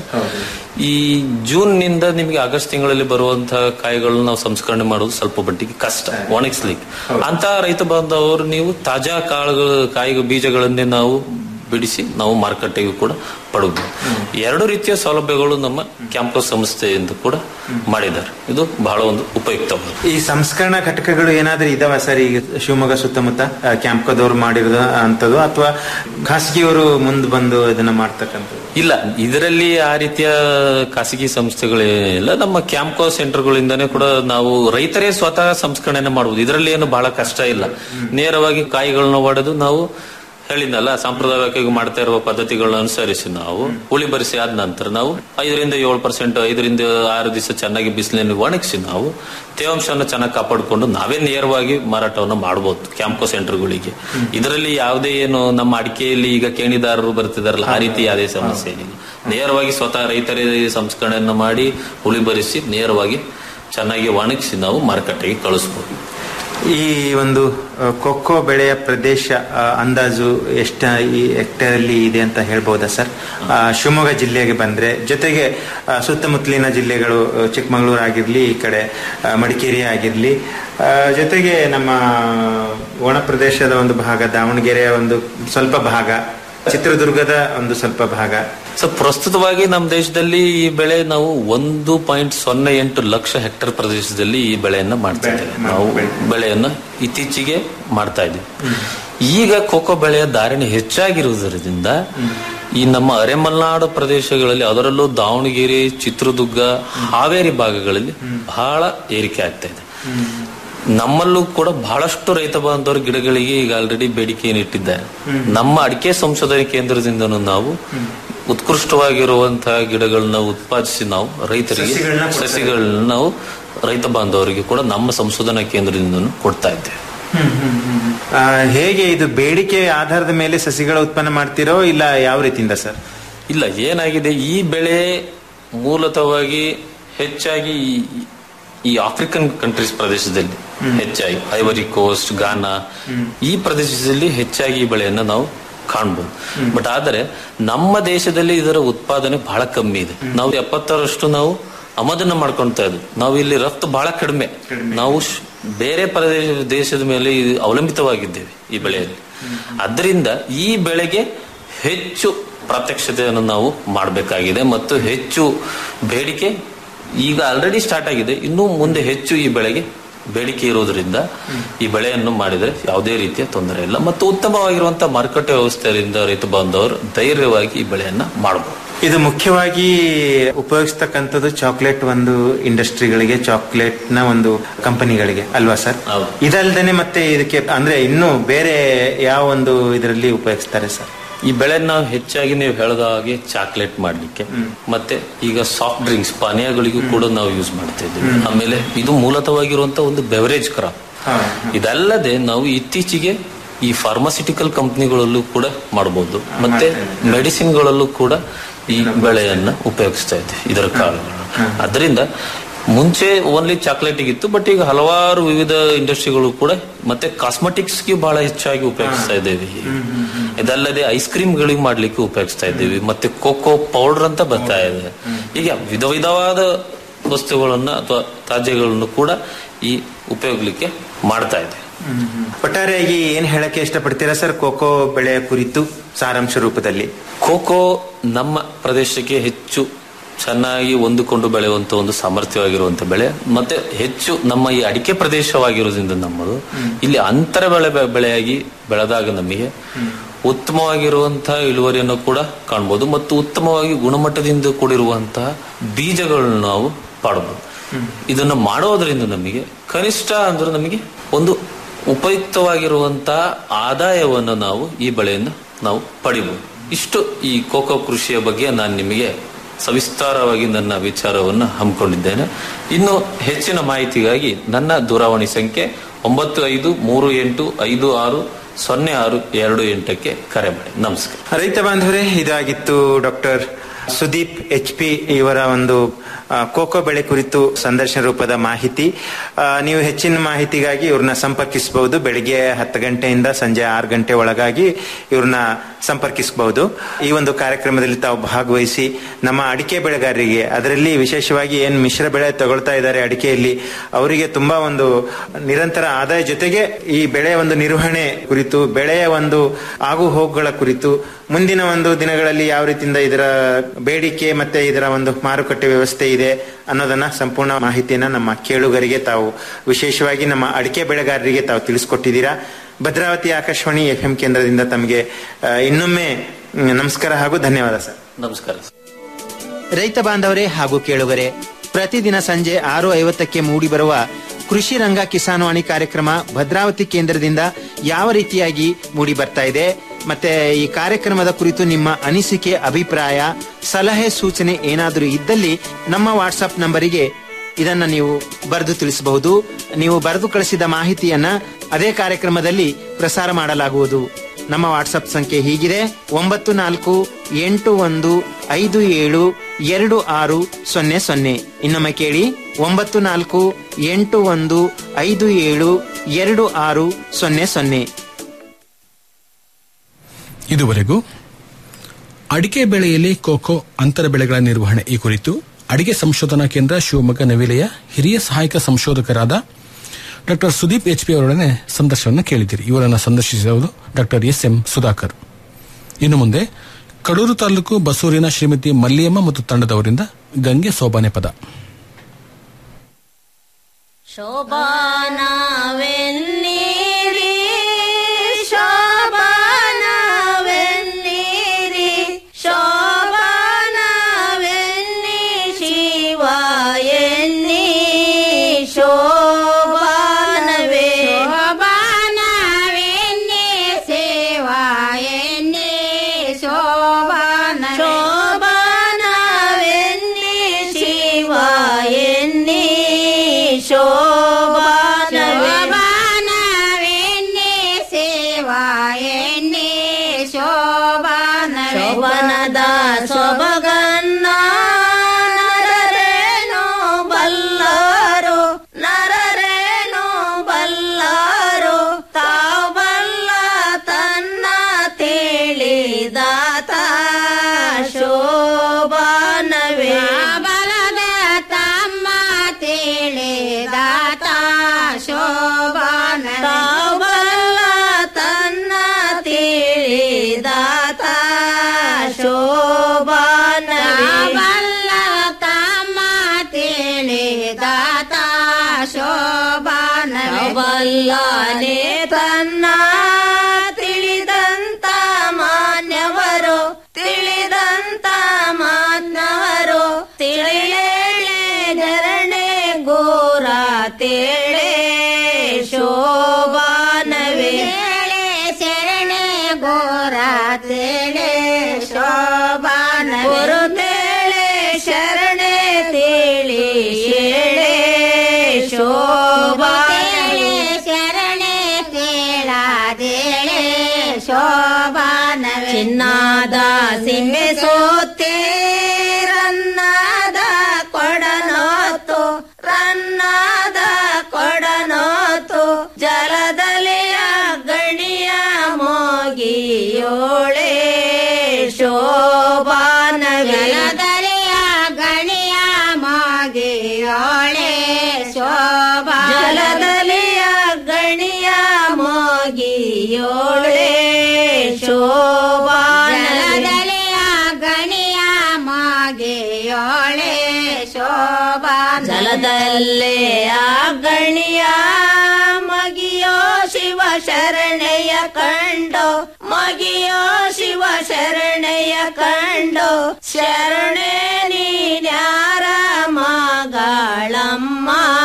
ಈ ಜೂನ್ ನಿಂದ ನಿಮಗೆ ಆಗಸ್ಟ್ ತಿಂಗಳಲ್ಲಿ ಬರುವಂತಹ ಕಾಯಿಗಳನ್ನ ನಾವು ಸಂಸ್ಕರಣೆ ಮಾಡೋದು ಸ್ವಲ್ಪ ಮಟ್ಟಿಗೆ ಕಷ್ಟ ಒಣಗಿಸ್ಲಿಕ್ಕೆ ಅಂತ ರೈತ ಬಾಂಧವರು ನೀವು ತಾಜಾ ಕಾಳುಗಳು ಕಾಯಿ ಬೀಜಗಳನ್ನೇ ನಾವು ಬಿಡಿಸಿ ನಾವು ಮಾರುಕಟ್ಟೆಗೂ ಕೂಡ ಪಡಬಹುದು ಎರಡು ರೀತಿಯ ಸೌಲಭ್ಯಗಳು ನಮ್ಮ ಕ್ಯಾಂಪಸ್ ಸಂಸ್ಥೆಯಿಂದ ಕೂಡ ಮಾಡಿದ್ದಾರೆ ಇದು ಬಹಳ ಒಂದು ಉಪಯುಕ್ತವಾದ ಈ ಸಂಸ್ಕರಣಾ ಘಟಕಗಳು ಏನಾದ್ರೂ ಇದಾವ ಸರ್ ಈಗ ಶಿವಮೊಗ್ಗ ಸುತ್ತಮುತ್ತ ಆ, ಕ್ಯಾಂಪ್ಕದವ್ರು ಮಾಡಿರೋದು ಅಂತದ್ದು ಅಥವಾ ಖಾಸಗಿಯವರು ಮುಂದೆ ಬಂದು ಇದನ್ನ ಮಾಡ್ತಕ್ಕಂಥದ್ದು ಇಲ್ಲ ಇದರಲ್ಲಿ ಆ ರೀತಿಯ ಖಾಸಗಿ ಸಂಸ್ಥೆಗಳೇನಿಲ್ಲ ನಮ್ಮ ಕ್ಯಾಂಪ್ಕೋ ಸೆಂಟರ್ಗಳಿಂದನೇ ಕೂಡ ನಾವು ರೈತರೇ ಸ್ವತಃ ಸಂಸ್ಕರಣೆ ಮಾಡಬಹುದು ಇದರಲ್ಲಿ ಏನು ಬಹಳ ಕಷ್ಟ ಇಲ್ಲ ನೇರವಾಗಿ ಕಾಯಿಗಳನ್ನ ಒಡೆದು ನಾವು ಹೇಳಿದ್ನಲ್ಲ ಸಾಂಪ್ರದಾಯಿಕವಾಗಿ ಮಾಡ್ತಾ ಇರುವ ಪದ್ಧತಿಗಳನ್ನ ಅನುಸರಿಸಿ ನಾವು ಹುಳಿ ಬರಿಸಿ ಆದ ನಂತರ ನಾವು ಐದರಿಂದ ಏಳು ಪರ್ಸೆಂಟ್ ಐದರಿಂದ ಆರು ದಿವಸ ಚೆನ್ನಾಗಿ ಬಿಸಿಲಿನಲ್ಲಿ ಒಣಗಿಸಿ ನಾವು ತೇವಾಂಶವನ್ನು ಚೆನ್ನಾಗಿ ಕಾಪಾಡಿಕೊಂಡು ನಾವೇ ನೇರವಾಗಿ ಮಾರಾಟವನ್ನು ಮಾಡಬಹುದು ಕ್ಯಾಂಪ್ಕೋ ಸೆಂಟರ್ಗಳಿಗೆ ಇದರಲ್ಲಿ ಯಾವುದೇ ಏನು ನಮ್ಮ ಅಡಿಕೆಯಲ್ಲಿ ಈಗ ಕೇಣಿದಾರರು ಬರ್ತಿದಾರಲ್ಲ ಆ ರೀತಿ ಯಾವುದೇ ಸಮಸ್ಯೆ ಏನಿಲ್ಲ ನೇರವಾಗಿ ಸ್ವತಃ ರೈತರೇ ಸಂಸ್ಕರಣೆಯನ್ನು ಮಾಡಿ ಹುಳಿ ಬರಿಸಿ ನೇರವಾಗಿ ಚೆನ್ನಾಗಿ ಒಣಗಿಸಿ ನಾವು ಮಾರುಕಟ್ಟೆಗೆ ಕಳಿಸ್ಬೋದು ಈ ಒಂದು ಆ, ಕೊಕ್ಕೋ ಬೆಳೆಯ ಪ್ರದೇಶ ಆ, ಅಂದಾಜು ಎಷ್ಟ ಈ ಹೆಕ್ಟೇರ್ ಅಲ್ಲಿ ಇದೆ ಅಂತ ಹೇಳ್ಬೋದಾ ಸರ್ ಆ, ಶಿವಮೊಗ್ಗ ಜಿಲ್ಲೆಗೆ ಬಂದ್ರೆ ಜೊತೆಗೆ ಆ, ಸುತ್ತಮುತ್ತಲಿನ ಜಿಲ್ಲೆಗಳು ಆ, ಚಿಕ್ಕಮಗಳೂರು ಆಗಿರ್ಲಿ ಈ ಕಡೆ ಆ, ಮಡಿಕೇರಿ ಆಗಿರ್ಲಿ ಆ, ಜೊತೆಗೆ ನಮ್ಮ ಒಣ ಪ್ರದೇಶದ ಒಂದು ಭಾಗ ದಾವಣಗೆರೆಯ ಒಂದು ಸ್ವಲ್ಪ ಭಾಗ ಚಿತ್ರದುರ್ಗದ ಒಂದು ಸ್ವಲ್ಪ ಭಾಗ ಸೊ ಪ್ರಸ್ತುತವಾಗಿ ನಮ್ಮ ದೇಶದಲ್ಲಿ ಈ ಬೆಳೆ ನಾವು ಒಂದು ಪಾಯಿಂಟ್ ಸೊನ್ನೆ ಎಂಟು ಲಕ್ಷ ಹೆಕ್ಟೇರ್ ಪ್ರದೇಶದಲ್ಲಿ ಈ ಬೆಳೆಯನ್ನ ಮಾಡ್ತಾ ಇದ್ದೇವೆ ನಾವು ಬೆಳೆಯನ್ನ ಇತ್ತೀಚೆಗೆ ಮಾಡ್ತಾ ಇದ್ದೀವಿ ಈಗ ಕೋಕೋ ಬೆಳೆಯ ಧಾರಣೆ ಹೆಚ್ಚಾಗಿರುವುದರಿಂದ ಈ ನಮ್ಮ ಅರೆಮಲೆನಾಡು ಪ್ರದೇಶಗಳಲ್ಲಿ ಅದರಲ್ಲೂ ದಾವಣಗೆರೆ ಚಿತ್ರದುರ್ಗ ಹಾವೇರಿ ಭಾಗಗಳಲ್ಲಿ ಬಹಳ ಏರಿಕೆ ಆಗ್ತಾ ಇದೆ ನಮ್ಮಲ್ಲೂ ಕೂಡ ಬಹಳಷ್ಟು ರೈತ ಬಾಂಧವರು ಗಿಡಗಳಿಗೆ ಈಗ ಆಲ್ರೆಡಿ ಬೇಡಿಕೆಯನ್ನು ಇಟ್ಟಿದ್ದಾರೆ ನಮ್ಮ ಅಡಿಕೆ ಸಂಶೋಧನೆ ಕೇಂದ್ರದಿಂದನೂ ನಾವು ಉತ್ಕೃಷ್ಟವಾಗಿರುವಂತಹ ಗಿಡಗಳನ್ನ ಉತ್ಪಾದಿಸಿ ನಾವು ರೈತರಿಗೆ ಸಸಿಗಳನ್ನ ಕೊಡ್ತಾ ಸಸಿಗಳನ್ನ ನಾವು ರೈತ ಬಾಂಧವರಿಗೆ ಕೂಡ ನಮ್ಮ ಸಂಶೋಧನಾ ಕೇಂದ್ರದಿಂದನೂ ಕೊಡ್ತಾ ಇದ್ದೇವೆ ಆ, ಹೇಗೆ ಇದು ಬೇಡಿಕೆ ಆಧಾರದ ಮೇಲೆ ಸಸಿಗಳ ಉತ್ಪನ್ನ ಮಾಡ್ತಿರೋ ಇಲ್ಲ ಯಾವ ರೀತಿಯಿಂದ ಸರ್ ಇಲ್ಲ ಏನಾಗಿದೆ ಈ ಬೆಳೆ ಮೂಲತಃವಾಗಿ ಹೆಚ್ಚಾಗಿ ಈ- ಈ ಆಫ್ರಿಕನ್ ಕಂಟ್ರೀಸ್ ಪ್ರದೇಶದಲ್ಲಿ ಹೆಚ್ಚಾಗಿ ಐವರಿ ಕೋಸ್ಟ್ ಗಾನಾ ಈ ಪ್ರದೇಶದಲ್ಲಿ ಹೆಚ್ಚಾಗಿ ಈ ಬೆಳೆಯನ್ನ ನಾವು ಕಾಣಬಹುದು ಬಟ್ ಆದರೆ ನಮ್ಮ ದೇಶದಲ್ಲಿ ಇದರ ಉತ್ಪಾದನೆ ಬಹಳ ಕಮ್ಮಿ ಇದೆ ನಾವು ಎಪ್ಪತ್ತರಷ್ಟು ನಾವು ಆಮದನ್ನ ಮಾಡ್ಕೊಳ್ತಾ ಇದ್ವಿ ನಾವು ಇಲ್ಲಿ ರಫ್ತು ಬಹಳ ಕಡಿಮೆ ನಾವು ಶ್- ಬೇರೆ ಪ್ರದೇಶ ದೇಶದ ಮೇಲೆ ಇದು ಅವಲಂಬಿತವಾಗಿದ್ದೇವೆ ಈ ಬೆಳೆಯಲ್ಲಿ ಅದರಿಂದ ಈ ಬೆಳೆಗೆ ಹೆಚ್ಚು ಪ್ರಾತ್ಯಕ್ಷತೆಯನ್ನು ನಾವು ಮಾಡಬೇಕಾಗಿದೆ ಮತ್ತು ಹೆಚ್ಚು ಬೇಡಿಕೆ ಈಗ ಆಲ್ರೆಡಿ ಸ್ಟಾರ್ಟ್ ಆಗಿದೆ ಇನ್ನು ಮುಂದೆ ಹೆಚ್ಚು ಈ ಬೆಳೆಗೆ ಬೇಡಿಕೆ ಇರುವುದರಿಂದ ಈ ಬೆಳೆಯನ್ನು ಮಾಡಿದರೆ ಯಾವುದೇ ರೀತಿಯ ತೊಂದರೆ ಇಲ್ಲ ಮತ್ತು ಉತ್ತಮವಾಗಿರುವಂತಹ ಮಾರುಕಟ್ಟೆ ವ್ಯವಸ್ಥೆಯಿಂದ ರೈತ ಬಾಂಧವರು ಧೈರ್ಯವಾಗಿ ಈ ಬೆಳೆಯನ್ನ ಮಾಡಬಹುದು ಇದು ಮುಖ್ಯವಾಗಿ ಉಪಯೋಗಿಸ್ತಕ್ಕಂಥದ್ದು ಚಾಕ್ಲೇಟ್ ಒಂದು ಇಂಡಸ್ಟ್ರಿಗಳಿಗೆ ಚಾಕ್ಲೇಟ್ ನ ಒಂದು ಕಂಪನಿಗಳಿಗೆ ಅಲ್ವಾ ಸರ್ ಹೌದು. ಇದಲ್ದೇನೆ ಮತ್ತೆ ಇದಕ್ಕೆ ಅಂದ್ರೆ ಇನ್ನು ಬೇರೆ ಯಾವ ಒಂದು ಇದರಲ್ಲಿ ಉಪಯೋಗಿಸ್ತಾರೆ ಸರ್ ಈ ಬೆಳೆನ ನಾವು ಹೆಚ್ಚಾಗಿ ನೀವು ಹೇಳಿದ ಹಾಗೆ ಚಾಕ್ಲೇಟ್ ಮಾಡ್ಲಿಕ್ಕೆ ಮತ್ತೆ ಈಗ ಸಾಫ್ಟ್ ಡ್ರಿಂಕ್ಸ್ ಪಾನೀಯಗಳಿಗೂ ಕೂಡ ನಾವು ಯೂಸ್ ಮಾಡ್ತಾ ಇದ್ದೀವಿ ಆಮೇಲೆ ಇದು ಮೂಲತವಾಗಿರುವಂತ ಒಂದು ಬೆವರೇಜ್ ಕ್ರಾಪ್ ಇದಲ್ಲದೆ ನಾವು ಇತ್ತೀಚೆಗೆ ಈ ಫಾರ್ಮಾಸ್ಯೂಟಿಕಲ್ ಕಂಪ್ನಿಗಳಲ್ಲೂ ಕೂಡ ಮಾಡಬಹುದು ಮತ್ತೆ ಮೆಡಿಸಿನ್ಗಳಲ್ಲೂ ಕೂಡ ಈ ಬೆಳೆಯನ್ನ ಉಪಯೋಗಿಸ್ತಾ ಇದ್ದೀವಿ ಇದರ ಕಾಳುಗಳನ್ನು ಅದರಿಂದ ಮುಂಚೆ ಓನ್ಲಿ ಚಾಕ್ಲೇಟ್ ಇತ್ತು ಬಟ್ ಈಗ ಹಲವಾರು ವಿವಿಧ ಇಂಡಸ್ಟ್ರಿಗಳು ಕೂಡ ಮತ್ತೆ ಕಾಸ್ಮೆಟಿಕ್ಸ್ಗೆ ಬಹಳ ಹೆಚ್ಚಾಗಿ ಉಪಯೋಗಿಸ್ತಾ ಇದ್ದೇವೆ ಈಗ. ಇದಲ್ಲದೆ ಐಸ್ ಕ್ರೀಮ್ಗಳಿಗೆ ಮಾಡ್ಲಿಕ್ಕೆ ಉಪಯೋಗಿಸ್ತಾ ಇದ್ದೀವಿ ಮತ್ತೆ ಕೋಕೋ ಪೌಡರ್ ಅಂತ ಬರ್ತಾ ಇದೆ ಈಗ ವಿಧ ವಿಧವಾದ ವಸ್ತುಗಳನ್ನ ಅಥವಾ ತ್ಯಾಜ್ಯಗಳನ್ನು ಕೂಡ ಈ ಉಪಯೋಗಲಿಕ್ಕೆ ಮಾಡ್ತಾ ಇದೆ ಒಟ್ಟಾರೆಯಾಗಿ ಏನ್ ಹೇಳಕ್ಕೆ ಇಷ್ಟಪಡ್ತೀರಾ ಸರ್ ಕೋಕೋ ಬೆಳೆಯ ಕುರಿತು ಸಾರಾಂಶ ರೂಪದಲ್ಲಿ ಕೋಕೋ ನಮ್ಮ ಪ್ರದೇಶಕ್ಕೆ ಹೆಚ್ಚು ಚೆನ್ನಾಗಿ ಹೊಂದಿಕೊಂಡು ಬೆಳೆಯುವಂತ ಒಂದು ಸಾಮರ್ಥ್ಯವಾಗಿರುವಂತ ಬೆಳೆ ಮತ್ತೆ ಹೆಚ್ಚು ನಮ್ಮ ಈ ಅಡಿಕೆ ಪ್ರದೇಶವಾಗಿರೋದ್ರಿಂದ ನಮ್ಮದು ಇಲ್ಲಿ ಅಂತರ ಬೆಳೆ ಬೆ- ಬೆಳೆಯಾಗಿ ಬೆಳೆದಾಗ ನಮಗೆ ಉತ್ತಮವಾಗಿರುವಂತಹ ಇಳುವರಿಯನ್ನು ಕೂಡ ಕಾಣಬಹುದು ಮತ್ತು ಉತ್ತಮವಾಗಿ ಗುಣಮಟ್ಟದಿಂದ ಕೂಡಿರುವಂತಹ ಬೀಜಗಳನ್ನು ನಾವು ಪಾಡಬಹುದು ಇದನ್ನು ಮಾಡೋದ್ರಿಂದ ನಮಗೆ ಕನಿಷ್ಠ ಅಂದ್ರೆ ನಮಗೆ ಒಂದು ಉಪಯುಕ್ತವಾಗಿರುವಂತಹ ಆದಾಯವನ್ನು ನಾವು ಈ ಬೆಳೆಯಿಂದ ನಾವು ಪಡಿಬಹುದು ಇಷ್ಟು ಈ ಕೋಕೋ ಕೃಷಿಯ ಬಗ್ಗೆ ನಾನು ನಿಮಗೆ ಸವಿಸ್ತಾರವಾಗಿ ನನ್ನ ವಿಚಾರವನ್ನು ಹಮ್ಮಿಕೊಂಡಿದ್ದೇನೆ ಇನ್ನು ಹೆಚ್ಚಿನ ಮಾಹಿತಿಗಾಗಿ ನನ್ನ ದೂರವಾಣಿ ಸಂಖ್ಯೆ ಒಂಬತ್ತು ಐದು ಮೂರು ಎಂಟು ಐದು ಆರು ಸೊನ್ನೆ ಆರು ಎರಡು ಎಂಟಕ್ಕೆ ಕರೆ ಮಾಡಿ ನಮಸ್ಕಾರ ರೈತ ಬಾಂಧವರೇ ಇದಾಗಿತ್ತು ಡಾಕ್ಟರ್ ಸುದೀಪ್ ಎಚ್ ಪಿ ಇವರ ಒಂದು ಆ, ಕೋಕೋ ಬೆಳೆ ಕುರಿತು ಸಂದರ್ಶನ ರೂಪದ ಮಾಹಿತಿ ಆ, ನೀವು ಹೆಚ್ಚಿನ ಮಾಹಿತಿಗಾಗಿ ಇವ್ರನ್ನ ಸಂಪರ್ಕಿಸಬಹುದು ಬೆಳಿಗ್ಗೆ ಹತ್ತು ಗಂಟೆಯಿಂದ ಸಂಜೆ ಆರು ಗಂಟೆ ಒಳಗಾಗಿ ಇವ್ರನ್ನ ಸಂಪರ್ಕಿಸಬಹುದು ಈ ಒಂದು ಕಾರ್ಯಕ್ರಮದಲ್ಲಿ ತಾವು ಭಾಗವಹಿಸಿ ನಮ್ಮ ಅಡಿಕೆ ಬೆಳೆಗಾರರಿಗೆ ಅದರಲ್ಲಿ ವಿಶೇಷವಾಗಿ ಏನ್ ಮಿಶ್ರ ಬೆಳೆ ತಗೊಳ್ತಾ ಇದ್ದಾರೆ ಅಡಿಕೆಯಲ್ಲಿ ಅವರಿಗೆ ತುಂಬಾ ಒಂದು ನಿರಂತರ ಆದಾಯ ಜೊತೆಗೆ ಈ ಬೆಳೆಯ ಒಂದು ನಿರ್ವಹಣೆ ಕುರಿತು ಬೆಳೆಯ ಒಂದು ಆಗು ಹೋಗುಗಳ ಕುರಿತು ಮುಂದಿನ ಒಂದು ದಿನಗಳಲ್ಲಿ ಯಾವ ರೀತಿಯಿಂದ ಇದರ ಬೇಡಿಕೆ ಮತ್ತೆ ಇದರ ಒಂದು ಮಾರುಕಟ್ಟೆ ವ್ಯವಸ್ಥೆ ಇದೆ ಅನ್ನೋದನ್ನ ಸಂಪೂರ್ಣ ಮಾಹಿತಿಯನ್ನ ನಮ್ಮ ಕೇಳುಗರಿಗೆ ತಾವು ವಿಶೇಷವಾಗಿ ನಮ್ಮ ಅಡಿಕೆ ಬೆಳೆಗಾರರಿಗೆ ತಾವು ತಿಳಿಸ್ಕೊಟ್ಟಿದ್ದೀರಾ ಭದ್ರಾವತಿ ಆಕಾಶವಾಣಿ ಎಫ್ ಎಂ ಕೇಂದ್ರದಿಂದ ತಮಗೆ ಆ, ಇನ್ನೊಮ್ಮೆ ಮ್, ನಮಸ್ಕಾರ ಹಾಗೂ ಧನ್ಯವಾದ ಸರ್ ನಮಸ್ಕಾರ ರೈತ ಬಾಂಧವರೇ ಹಾಗೂ ಕೇಳುಗರೆ ಪ್ರತಿದಿನ ಸಂಜೆ ಆರು ಐವತ್ತಕ್ಕೆ ಮೂಡಿಬರುವ ಕೃಷಿ ರಂಗ ಕಿಸಾನ್ವಾಣಿ ಕಾರ್ಯಕ್ರಮ ಭದ್ರಾವತಿ ಕೇಂದ್ರದಿಂದ ಯಾವ ರೀತಿಯಾಗಿ ಮೂಡಿ ಬರ್ತಾ ಇದೆ ಮತ್ತೆ ಈ ಕಾರ್ಯಕ್ರಮದ ಕುರಿತು ನಿಮ್ಮ ಅನಿಸಿಕೆ ಅಭಿಪ್ರಾಯ ಸಲಹೆ ಸೂಚನೆ ಏನಾದರೂ ಇದ್ದಲ್ಲಿ ನಮ್ಮ ವಾಟ್ಸ್ಆಪ್ ನಂಬರಿಗೆ ಇದನ್ನ ನೀವು ಬರೆದು ತಿಳಿಸಬಹುದು ನೀವು ಬರೆದು ಕಳಿಸಿದ ಮಾಹಿತಿಯನ್ನ ಅದೇ ಕಾರ್ಯಕ್ರಮದಲ್ಲಿ ಪ್ರಸಾರ ಮಾಡಲಾಗುವುದು ನಮ್ಮ ವಾಟ್ಸಪ್ ಸಂಖ್ಯೆ ಹೀಗಿದೆ ಒಂಬತ್ತು ನಾಲ್ಕು ಎಂಟು ಒಂದು ಐದು ಏಳು ಎರಡು ಆರು ಸೊನ್ನೆ ಸೊನ್ನೆ ಇನ್ನೊಮ್ಮೆ ಕೇಳಿ ಒಂಬತ್ತು ನಾಲ್ಕು ಎಂಟು ಒಂದು ಐದು ಏಳು ಎರಡು ಆರು ಸೊನ್ನೆ ಸೊನ್ನೆ ಇದುವರೆಗೂ ಅಡಿಕೆ ಬೆಳೆಯಲ್ಲಿ ಕೋಕೋ ಅಂತರ ಬೆಳೆಗಳ ನಿರ್ವಹಣೆ ಈ ಕುರಿತು ಅಡಿಕೆ ಸಂಶೋಧನಾ ಕೇಂದ್ರ ಶಿವಮೊಗ್ಗ ನವಿಲೆಯ ಹಿರಿಯ ಸಹಾಯಕ ಸಂಶೋಧಕರಾದ ಡಾಕ್ಟರ್ ಸುದೀಪ್ ಎಚ್ ಪಿ ಅವರೊಡನೆ ಸಂದರ್ಶನವನ್ನು ಕೇಳಿದ್ದೀರಿ ಇವರನ್ನು ಸಂದರ್ಶಿಸುವುದು ಡಾಕ್ಟರ್ ಎಸ್ ಎಂ ಸುಧಾಕರ್ ಇನ್ನು ಮುಂದೆ ಕಡೂರು ತಾಲೂಕು ಬಸೂರಿನ ಶ್ರೀಮತಿ ಮಲ್ಲಿಯಮ್ಮ ಮತ್ತು ತಂಡದವರಿಂದ ಗಂಗೆ ಸೋಬಾನೆ ಪದ ಶೋಭಾನವೆನ್ನಿರಿ ಶೋಭಾನವೆನ್ನಿರಿ ಶೋಭಾನವೆನ್ನಿ ಶಿವ ಎನ್ನಿ ಶೋಭಾನವೆನ್ನಿರಿ ಬಲ್ಲಾನೆ ತನ್ನ ತಿಳಿದಂತ ಮಾನ್ಯವರು ತಿಳಿದಂತ ಮಾನ್ಯವರು ತಿಳಿಯೇಳೆ ಧರಣೆ ಗೋರ ತೇಳೆ ಶೋಭಾನವೇ ಶರಣೆ ಗೋರ ತೇಳೆ ಶೋಭಾನ ಗುರು ತೇಳೆ ಶರಣೆ ತೇಳಿ ಏಳೆ ಶೋಭಾನೆ ಶರಣೆ ತೇಳಾದೇಳೆ ಶೋಭಾನ ಚಿನ್ನಾದ ಸಿಂಬೆ ಸೋತೆ ರನ್ನಾದ ಕೊಡನೋತು ರನ್ನಾದ ಕೊಡನೋತು ಜಲದಲೆಯ ಗಣಿಯ ಮೋಗಿಯೋಳೆ ಶೋಭಾನ ಜಲದಲೆಯ ಗಣಿಯ ಮೋಗಿಯೋಳೆ ಶೋಭಾ ಜಲದಲೆಯ ಗಣಿಯ ಮೋಗಿಯೋಳೆ ಶೋಭಾನ ಜಲದಲೆಯ ಗಣಿಯ ಮೋಗಿಯೋಳೆ ಶೋಭಾ ಜಲದಲ್ಲೇ ಆ ಗಣಿಯ ಮಗಿಯೋ ಶಿವ ಶರಣೆಯ ಕಂಡು ಮಗಿಯೋ ಶಿವ ಶರಣೆಯ ಕಂಡು ಶರಣೆ ನೀನ್ಯಾರ ಮಗಳಮ್ಮ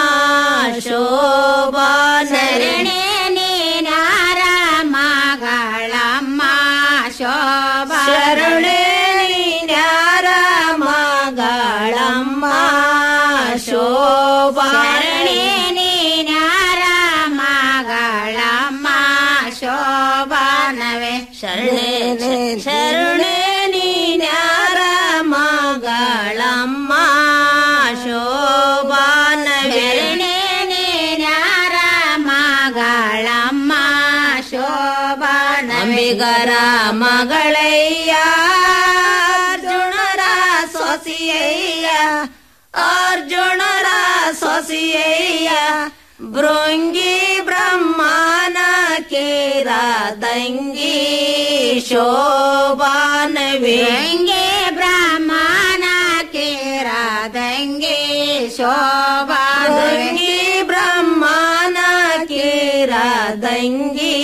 ಶೋಭಾ ಶರಣೆ ನೀನ್ಯಾರ ಮಗಳಮ್ಮ ಶೋಭಾ ಶರಣೆ ನೀನ್ಯಾರ ಮಗಳಮ್ಮ ಶೋಭಾ ಶರಣೆ ನೀನ್ಯಾರ ಮಗಳಮ್ಮ ಶೋಭಾನವೇ ಶರಣೆ ಶರಣೆ ನೀನ್ಯಾರ ಮಗಳಮ್ಮ ಶೋಭಾನವೇ ಶರಣೆ ನೀನ್ಯಾರ ಮಗಳಮ್ಮ ಶೋಭಾನ ಅಂಬಿಗರ ಮಗಳಯ್ಯ ಅರ್ಜುನರ ಸೊಸಿಯಯ್ಯ ಅರ್ಜುನರ ಸೊಸಿಯಯ್ಯ ಭೃಂಗಿ ಬ್ರಹ್ಮನ ಕೇರ ತಂಗಿ ಶೋಭಾನವೇ ಬ್ರಹ್ಮನ ಕೇರ ದಂಗೆ ಶೋಭಾನವೇ ಬ್ರಹ್ಮನ ಕೇರ ದಂಗಿ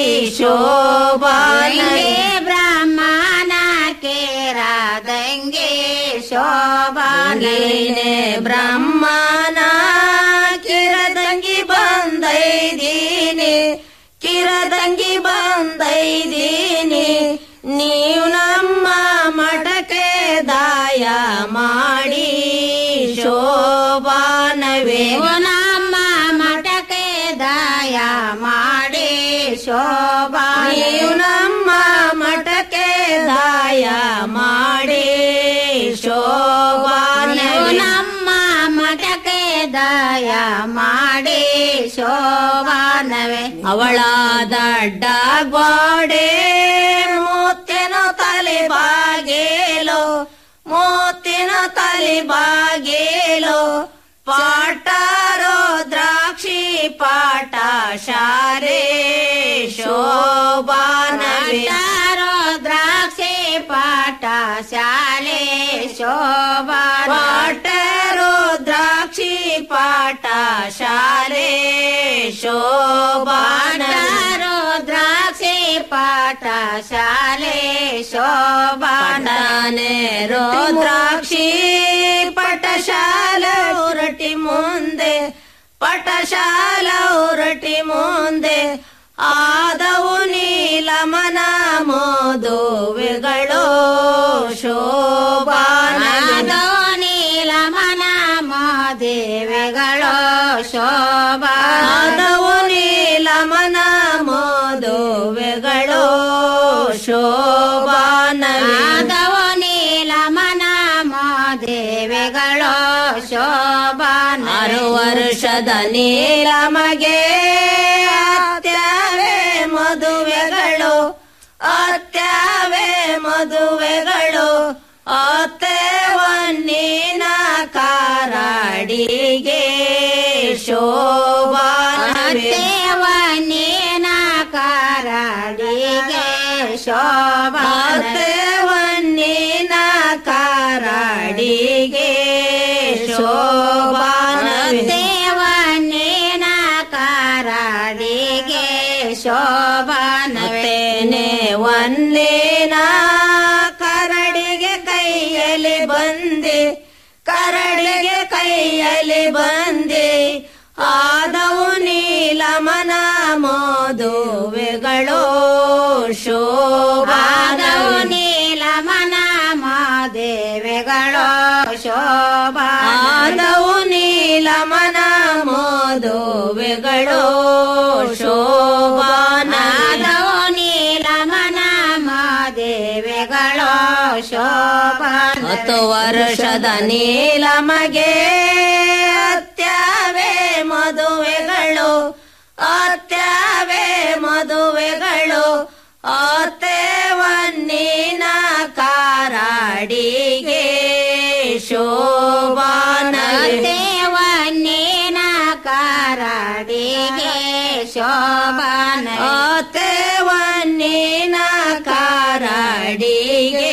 ಶೋಭಾನವೇ ಬ್ರಹ್ಮನ ಕೇರ ದಂಗೆ ಶೋಭಾನೇ ಬ್ರಹ್ಮನ ಕಿರದಂಗಿ ಬಂದೈದೀನಿ ಕಿರದಂಗಿ ಬಂದೈದೀನಿ ನೀವು ನಮ್ಮ ಮಠಕ್ಕೆ ದಾಯ ಮಾಡಿ ಶೋಭಾನವೇ ನಮ್ಮ ಮಠಕ್ಕೆ ದಾಯ ಮಾಡಿ ಶೋಭಾ ನೀವು ನಮ್ಮ ಮಠಕ್ಕೆ ದಾಯ ಮಾಡಿ ಶೋಭಾನವೇ ನಮ್ಮ ಮಠಕ್ಕೆ ದಾಯ ಮಾಡಿ ಶೋಭಾನವೇ ಅವಳ ದಡ್ಡ ಗೋಡೆ ಮೂತಿನ ತಲೆ ಬಾಗೇಲೋ ಮೂತಿನ ತಲೆ ಬಾಗೇಲೋ ಪಾಟಾರೋ ದ್ರಾಕ್ಷಿ ಪಾಟ ಶಾರೆ ಶೋಭಾನವೇ ದ್ರಾಕ್ಷಿ ಪಾಟ ಶಾಲೆ ಶೋಭಾ ಪಾಟರೋ ದ್ರಾಕ್ಷಿ ಪಾಟ ಶಾಲೆ ಶೋಭಾನರೋ ದ್ರಾಕ್ಷಿ ಪಾಠ ಶಾಲೆ ಶೋಭಾನೇ ದ್ರಾಕ್ಷಿ ಪಟಶಾಲ ಹೊರಟಿ ಮುಂದೆ ಪಟಶಾಲ ಹೊರಟಿ ಮುಂದೆ ಆದವು ನೀಲಮನ ಮೋದುವೆಗಳು ಶೋಭಾನದವು ನೀಲಮನ ಮೋದೇವೆಗಳು ಶೋಭಾದವು ನೀಲಮನ ಮೋದುವೆಗಳು ಶೋಭಾನದವು ನೀಲಮನ ಮೋದೇವೆಗಳು ಶೋಭಾನ ಆರು ವರ್ಷದ ನೀಲಮಗೆ ಅತ್ಯಾವೇ ಮದುವೆಗಳು ಅತ್ಯಾವೇ ಮದುವೆಗಳು ಅತ್ತೇವನ್ನಿನ ಕಾರಾಡಿಗೆ ಶೋಭಾನವನ್ನಿನ ಕಾರಾಡಿಗೆ ಶೋಭಾನವನ್ನಿನ ಕಾರಾಡಿಗೆ ಶೋಭಾನವನ್ನಿನ ಕಾರ ಆರು ವರ್ಷದ ನೀಲಮಗೆ ಅತ್ಯವೇ ಮದುವೆಗಳು ಅತ್ಯವೇ ಮದುವೆಗಳು ಅತ್ತೇವನ್ನಿನ ಕಾರಾಡಿಗೆ ಶೋಭಾನವೇ ವನ್ನೇನ ಕಾರಾಡಿಗೆ ಶೋಭಾನ ಅತ್ತೇವನ್ನಿನ ಕಾರಾಡಿಗೆ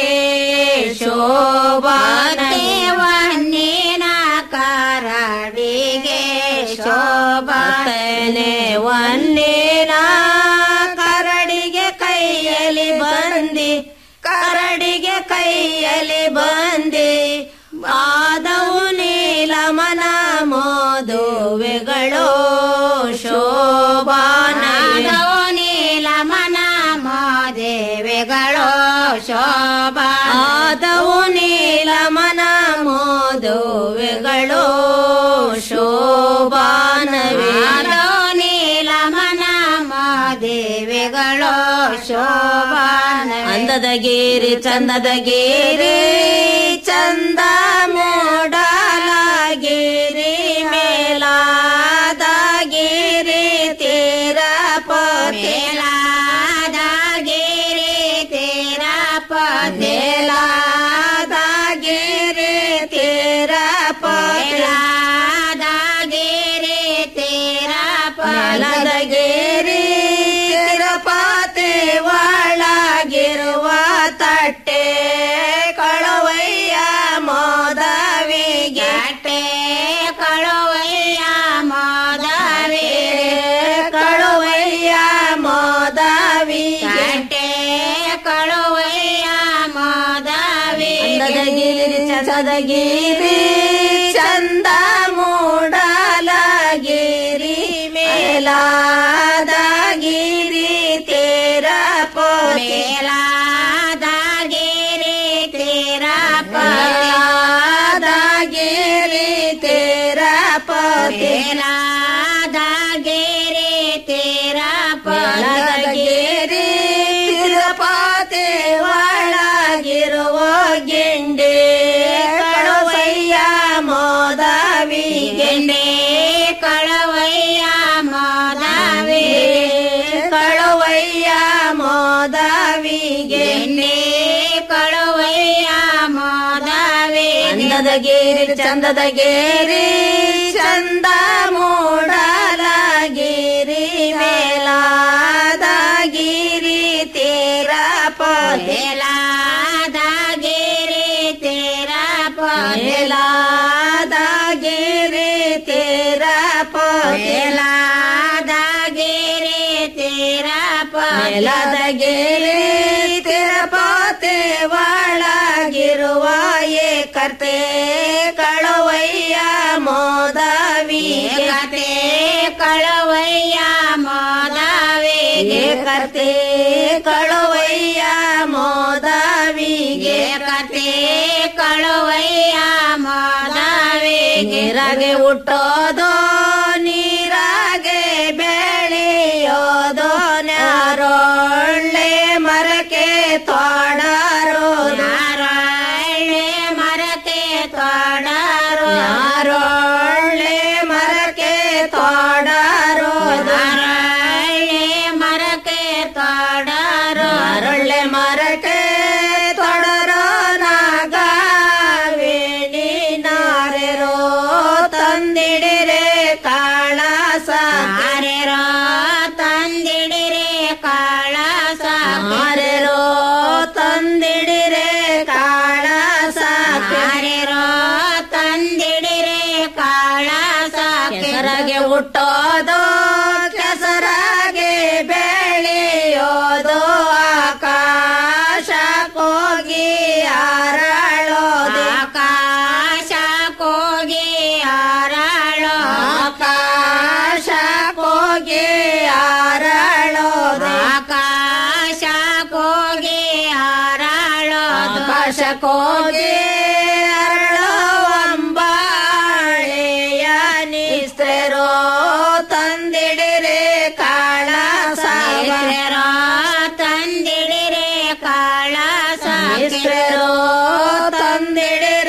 ಶೋಭಾನವೇ ವನ್ನೇನ ಕಾರಾಡಿಗೆ ಶೋಭಾನೆ ವನ್ನೇನ ಕರಡಿಗೆ ಕೈಯಲ್ಲಿ ಬಂದಿ ಕರಡಿಗೆ ಕೈಯಲ್ಲಿ ಬಂದಿ ಆದವು ನೀಲಮನ ಮೋದುವೆಗಳು ಶೋಭಾನವೇ ನಾದೋ ನೀಲಮನ ಮೋದೇವೆಗಳು ಶೋಭಾ ಆದವು ನೀಲಮನ ಮೋದುವೆಗಳು ಶೋಭಾನವೇ ನಾದೋ ನೀಲಮನ ಮೋದೇವೆಗಳು ಶೋಭಾನ ಅಂದದ ಗೇರಿ ಚಂದದ ಗೇರಿ ಚಂದ ಮೂಡಲಾಗಿರಿ ಮೇಲಾದ ಗಿರಿ ತೀರ ಮೇಲಾದ ಗಿರಿ ತೀರ ಮೇಲಾದ ಗಿರಿ ತೀರ ಮೇಲಾದ ಗಿರಿ ತೀರ ಮೇಲದ ಗಿರಿ ತಿರುಪತಿ ಒಳಗಿರುವ ತಟ್ಟೆ ಕಳುವಯ್ಯ ಮೋದವಿಗೆ ಗಟ್ಟೆ ಕಳುವಯ್ಯ ಮೋದವಿ ಕಳುವಯ್ಯ ಮೋದವಿಗೆ ಗಟ್ಟೆ ಕಳುವಯ್ಯ ಮೋದವಿ ಅಂದದ ಗಿರಿ ಚಂದದ ಗಿರಿ ಚಂದ ಮೂಡಲಗಿರಿ ಮೇಲಾದ ಗಿರಿ ತೇರ ಪೋತೆ ಮೇಲಾದ ಗಿರಿ ತೀರ ಮೇಲಾದ ಗಿರಿ ತೇರ ಪೋತೆ ಮೇಲಾದ ಗಿರಿ ತೀರ ಮೇಲಾದ ಗಿರಿ ತಿರುಪತಿ ಒಳಗಿರುವ ಗಿಂಡಿ ಕಳುವಯ್ಯ ಮೋದವಿಗೆ ಕಳವಯ್ಯ ಮೋದವಿ ಕಳುವಯ್ಯ ಮೋದವಿಗೆ ಕಳುವಯ್ಯ ಮೋದವಿ ಅಂದದ ಗೇರಿ ಚಂದದ ಗೇರಿ ಚಂದ ಮೂಡಲಗಿರಿ ಮೇಲಾದ ಗಿರಿ ತೀರ ಪೋತೆ ಮೇಲಾದ ಗಿರಿ ತೀರ ಮೇಲಾದ ಗಿರಿ ತೀರ ಪೋತೆ ಮೇಲಾದ ಗಿರಿ ತೀರ ಮೇಲದ ಗಿರಿ ತಿರುಪತಿ ಒಳಗಿರುವ ಏಕರ್ತೆ ಕಳುವಯ್ಯ ಮೋದವಿಗೆ ಕತೆ ಕಳವಯ್ಯ ಮೋದವಿ ಏಕರ್ತೆ ಕಳುವಯ್ಯ ಮೋದವಿಗೆ ಕತೆ ಕಳುವಯ್ಯ ಮೋದವಿ ನೀರಾಗೆ ಹುಟ್ಟೋದು ನೀರಾಗೆ ಬೆಳೆಯೋದು ನಾರೊಳ್ಳೆ ಮರಕ್ಕೆ ತೋಡರು ನಾರಾಯಣೆ ಮರಕ್ಕೆ ತೋಡರು ನಾರೊಳ್ಳೆ ಮರಕ್ಕೆ ತೋಡರು ನಾರಾಯಣೆ ಮರಕ್ಕೆ ತೋಡರು ನಾರೊಳ್ಳೆ ಮರಕ್ಕೆ ತೊಡರೋ ನಾಗವೇಣಿ ನಾರೆರೋ ತಂದಿಡಿರೆ ಕಾಳಸ ಆರೆರೋ ತಂದಿಡಿರೆ ಕಾಳಸ ಮಾರೆರೋ ತಂದಿಡಿರೆ ಕಾಳಸ ಆರೆರೋ ತಂದಿಡಿರೆ ಕಾಳಸ ಕೆಸರಾಗೆ ಹುಟ್ಟೋದು ಕೆಸರಾಗೆ ಬೆಳೆಯೋದು ಆಕಾಶ ಕೋಗಿ ಹಾರಾಳೋದು ಆಕಾಶ ಕೋಗಿ ಹಾರಾಳೋ ಆಕಾಶ ಕೋಗಿ ಹಾರಾಳೋದು ಆಕಾಶ ಕೋಗಿ ಹಾರಾಳೋ ಆಕಾಶ ಕೋಗಿ ಅರಳೋ ಅಂಬಾಳೆಯ ನಿಸ್ತ್ರೆರೋ ತಂದಿಡಿರೆ ಕಾಳ ಮಿಶ್ರರೋ ತಂದಿಡಿರೆ ಕಾಳಸ ಮಿಶ್ರರೋ ತಂದಿಡಿರೆ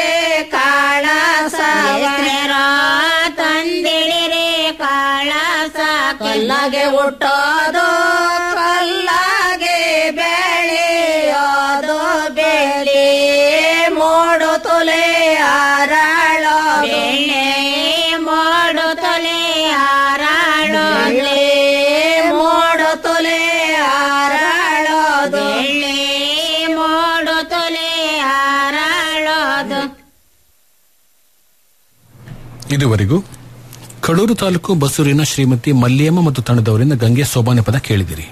ಕಲ್ಲಾಗೆ ಹುಟ್ಟೋದು ಕಲ್ಲಾಗೆ ಬೆಳೆಯೋದು ಬೆಳಿ ಮೂಡು ತುಲೆ ಹಾರಾಳೋ ಬೆಳ್ಳೆ ಮೋಡು ತೊಲೆ ಹಾರಾಳೋ ಬೆಳ್ಳಿ ಮೂಡು ತುಲೆ ಹಾರಾಳೋದು ಬೆಳ್ಳೆ ಮೋಡು ತೊಲೆ ಹಾರಾಳೋದು ಇದುವರೆಗೂ ಕಡೂರು ತಾಲೂಕು ಬಸೂರಿನ ಶ್ರೀಮತಿ ಮಲ್ಲಿಯಮ್ಮ ಮತ್ತು ತಂಡದವರಿಂದ ಗಂಗೆ ಸೋಬಾನೆ ಪದ ಕೇಳಿದಿರಿ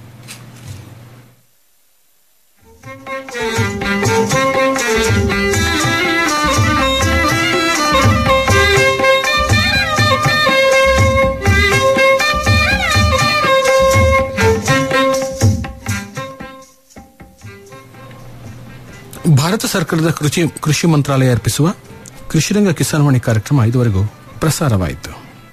ಭಾರತ ಸರ್ಕಾರದ ಕೃಷಿ ಕೃಷಿ ಮಂತ್ರಾಲಯ ಅರ್ಪಿಸುವ ಕೃಷಿರಂಗ ಕಿಸಾನ್ವಾಣಿ ಕಾರ್ಯಕ್ರಮ ಇದುವರೆಗೂ ಪ್ರಸಾರವಾಯಿತು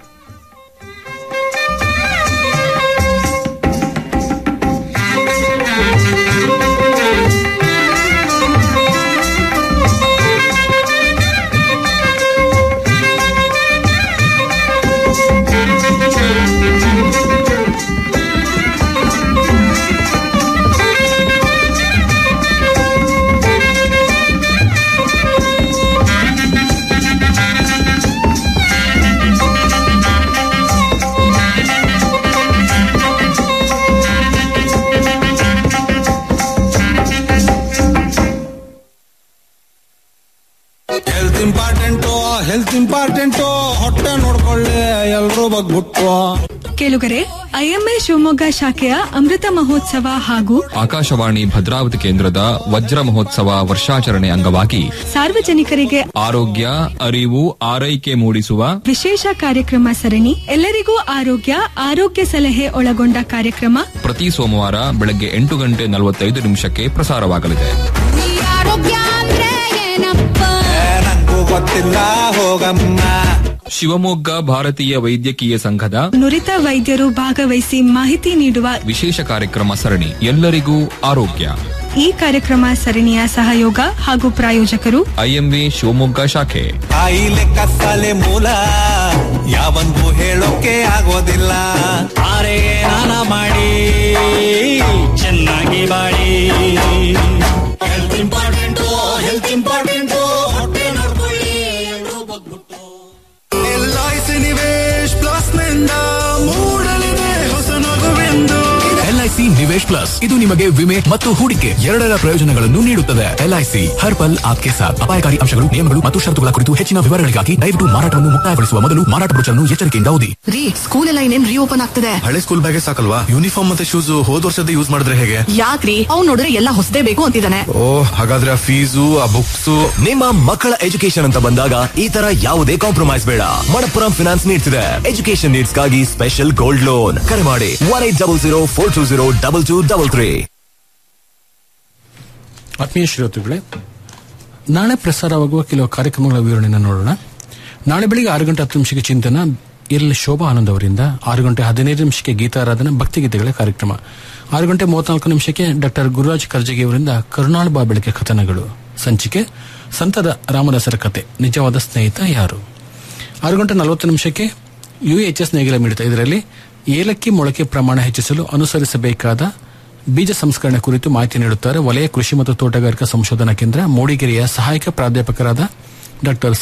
ಹೆಲ್ತ್ ಇಂಪಾರ್ಟೆಂಟು ಹೆಲ್ತ್ ಇಂಪಾರ್ಟೆಂಟು ಹೊಟ್ಟೆ ನೋಡ್ಕೊಳ್ಳಿ ಎಲ್ರೂ ಬಗ್ಬಿಟ್ಟು ಕೇಳುಗರೆ ಐಎಂಎ ಶಿವಮೊಗ್ಗ ಶಾಖೆಯ ಅಮೃತ ಮಹೋತ್ಸವ ಹಾಗೂ ಆಕಾಶವಾಣಿ ಭದ್ರಾವತಿ ಕೇಂದ್ರದ ವಜ್ರ ಮಹೋತ್ಸವ ವರ್ಷಾಚರಣೆ ಅಂಗವಾಗಿ ಸಾರ್ವಜನಿಕರಿಗೆ ಆರೋಗ್ಯ ಅರಿವು ಆರೈಕೆ ಮೂಡಿಸುವ ವಿಶೇಷ ಕಾರ್ಯಕ್ರಮ ಸರಣಿ ಎಲ್ಲರಿಗೂ ಆರೋಗ್ಯ ಆರೋಗ್ಯ ಸಲಹೆ ಒಳಗೊಂಡ ಕಾರ್ಯಕ್ರಮ ಪ್ರತಿ ಸೋಮವಾರ ಬೆಳಗ್ಗೆ ಎಂಟು ಗಂಟೆ ನಲವತ್ತೈದು ನಿಮಿಷಕ್ಕೆ ಪ್ರಸಾರವಾಗಲಿದೆ ಆರೋಗ್ಯ ಅಂದ್ರೆ ಏನಪ್ಪ ನಂಗೂ ಗೊತ್ತಿಲ್ಲ ಹೋಗಮ್ಮ ಶಿವಮೊಗ್ಗ ಭಾರತೀಯ ವೈದ್ಯಕೀಯ ಸಂಘದ ನುರಿತ ವೈದ್ಯರು ಭಾಗವಹಿಸಿ ಮಾಹಿತಿ ನೀಡುವ ವಿಶೇಷ ಕಾರ್ಯಕ್ರಮ ಸರಣಿ ಎಲ್ಲರಿಗೂ ಆರೋಗ್ಯ ಈ ಕಾರ್ಯಕ್ರಮ ಸರಣಿಯ ಸಹಯೋಗ ಹಾಗೂ ಪ್ರಾಯೋಜಕರು ಐಎಂವಿ ಶಿವಮೊಗ್ಗ ಶಾಖೆ ಕಾಯಿಲೆ ಕತ್ತಲೆ ಮೂಲ ಯಾವಂದು ಹೇಳೋಕೆ ಆಗೋದಿಲ್ಲ ಆರೆ ನಾನ ಮಾಡಿ ಚೆನ್ನಾಗಿ ಬಾಳಿ ಹೆಲ್ತ್ ಇಂಪಾರ್ಟೆಂಟು ಹೆಲ್ತ್ ಇಂಪಾರ್ಟೆಂಟು ಹೊಟ್ಟೆ ನೋಡ್ಕೊಳ್ಳಿ ಎಲ್ರೂ ಬಗ್ಬಿಟ್ಟು L I C Nivesh plus ನಿಂದ ಮೂಡಲಿದೆ ಹೊಸ ನಗುವೆಂದು ಎಲ್ಐಸಿ ನಿವೇಶ್ ಪ್ಲಸ್ ಇದು ನಿಮಗೆ ವಿಮೆ ಮತ್ತು ಹೂಡಿಕೆ ಎರಡರ ಪ್ರಯೋಜನಗಳನ್ನು ನೀಡುತ್ತದೆ ಎಲ್ಐಸಿ ಹರ್ ಪಲ್ ಆಪ್ಕೆ ಸಾಥ್ ಅಪಾಯಕಾರಿ ಅಂಶಗಳು ನಿಯಮಗಳು ಮತ್ತು ಷರತ್ತುಗಳ ಕುರಿತು ಹೆಚ್ಚಿನ ವಿವರಗಳಿಗಾಗಿ ದಯವಿಟ್ಟು ಮಾರಾಟವನ್ನು ಮುಕ್ತಾಯಗೊಳಿಸುವ ಮೊದಲು ಮಾರಾಟ ಬ್ರೋಚರ್ನ್ನು ಎಚ್ಚರಿಕೆಯಿಂದ ಓದಿ ರೀ ಸ್ಕೂಲ್ ಎಲ್ಲ ಇನ್ನೇನ್ ರೀಓಪನ್ ಆಗ್ತದೆ ಹಳೆ ಸ್ಕೂಲ್ ಬ್ಯಾಗೆ ಸಾಕಲ್ವಾ ಯೂನಿಫಾರ್ಮ್ ಮತ್ತೆ ಶೂಸ್ ಹೋದ್ ವರ್ಷದ ಯೂಸ್ ಮಾಡಿದ್ರೆ ಹೇಗೆ ಯಾಕ್ರಿ ಅವ್ನ್ ನೋಡಿದ್ರೆ ಎಲ್ಲ ಹೊಸದೇ ಬೇಕು ಅಂತಿದ್ದಾನೆ ಓ ಹಾಗಾದ್ರೆ ಆ ಫೀಸು ಆ ಬುಕ್ಸ್ ನಿಮ್ಮ ಮಕ್ಕಳ ಎಜುಕೇಶನ್ ಅಂತ ಬಂದಾಗ ಈ ತರ ಯಾವುದೇ ಕಾಂಪ್ರಮೈಸ್ ಬೇಡ ಮಣಪ್ಪುರಂ ಫಿನಾನ್ಸ್ ನೀಡ್ತಿದೆ ಎಜುಕೇಶನ್ ನೀಡ್ಸ್ಗಾಗಿ ಸ್ಪೆಷಲ್ ಗೋಲ್ಡ್ ಲೋನ್ ಕರೆ ಮಾಡಿ one eight double zero four two zero double two double three ಆತ್ಮೀಯ ಶ್ರೋತೃಗಳೇ ನಾಳೆ ಪ್ರಸಾರವಾಗುವ ಕೆಲವು ಕಾರ್ಯಕ್ರಮಗಳ ವಿವರಣೆಯನ್ನು ನೋಡೋಣ ನಾಳೆ ಬೆಳಿಗ್ಗೆ ಆರು ಗಂಟೆ ಹತ್ತು ನಿಮಿಷಕ್ಕೆ ಚಿಂತನ ಇಲ್ಲಿ ಶೋಭಾ ಆನಂದ್ ಅವರಿಂದ ಆರು ಗಂಟೆ ಹದಿನೈದು ನಿಮಿಷಕ್ಕೆ ಗೀತಾರಾಧನ ಭಕ್ತಿಗೀತೆಗಳ ಕಾರ್ಯಕ್ರಮ ಆರು ಗಂಟೆ ಮೂವತ್ನಾಲ್ಕು ನಿಮಿಷಕ್ಕೆ ಡಾಕ್ಟರ್ ಗುರುರಾಜ್ ಕರ್ಜಗಿ ಅವರಿಂದ ಕರುಣಾಳ್ಬಾ ಬೆಳಕೆ ಕಥನಗಳು ಸಂಚಿಕೆ ಸಂತದ ರಾಮದಾಸರ ಕತೆ ನಿಜವಾದ ಸ್ನೇಹಿತ ಯಾರು ಆರು ಗಂಟೆ ನಲವತ್ತು ನಿಮಿಷಕ್ಕೆ ಯುಎಚ್ಎಸ್ ನೇಗಿಲ ಮಿಡಿತ ಇದರಲ್ಲಿ ಏಲಕ್ಕಿ ಮೊಳಕೆ ಪ್ರಮಾಣ ಹೆಚ್ಚಿಸಲು ಅನುಸರಿಸಬೇಕಾದ ಬೀಜ ಸಂಸ್ಕರಣೆ ಕುರಿತು ಮಾಹಿತಿ ನೀಡುತ್ತಾರೆ ವಲಯ ಕೃಷಿ ಮತ್ತು ತೋಟಗಾರಿಕಾ ಸಂಶೋಧನಾ ಕೇಂದ್ರ ಮೂಡಿಗೆರೆಯ ಸಹಾಯಕ ಪ್ರಾಧ್ಯಾಪಕರಾದ ಡಾಕ್ಟರ್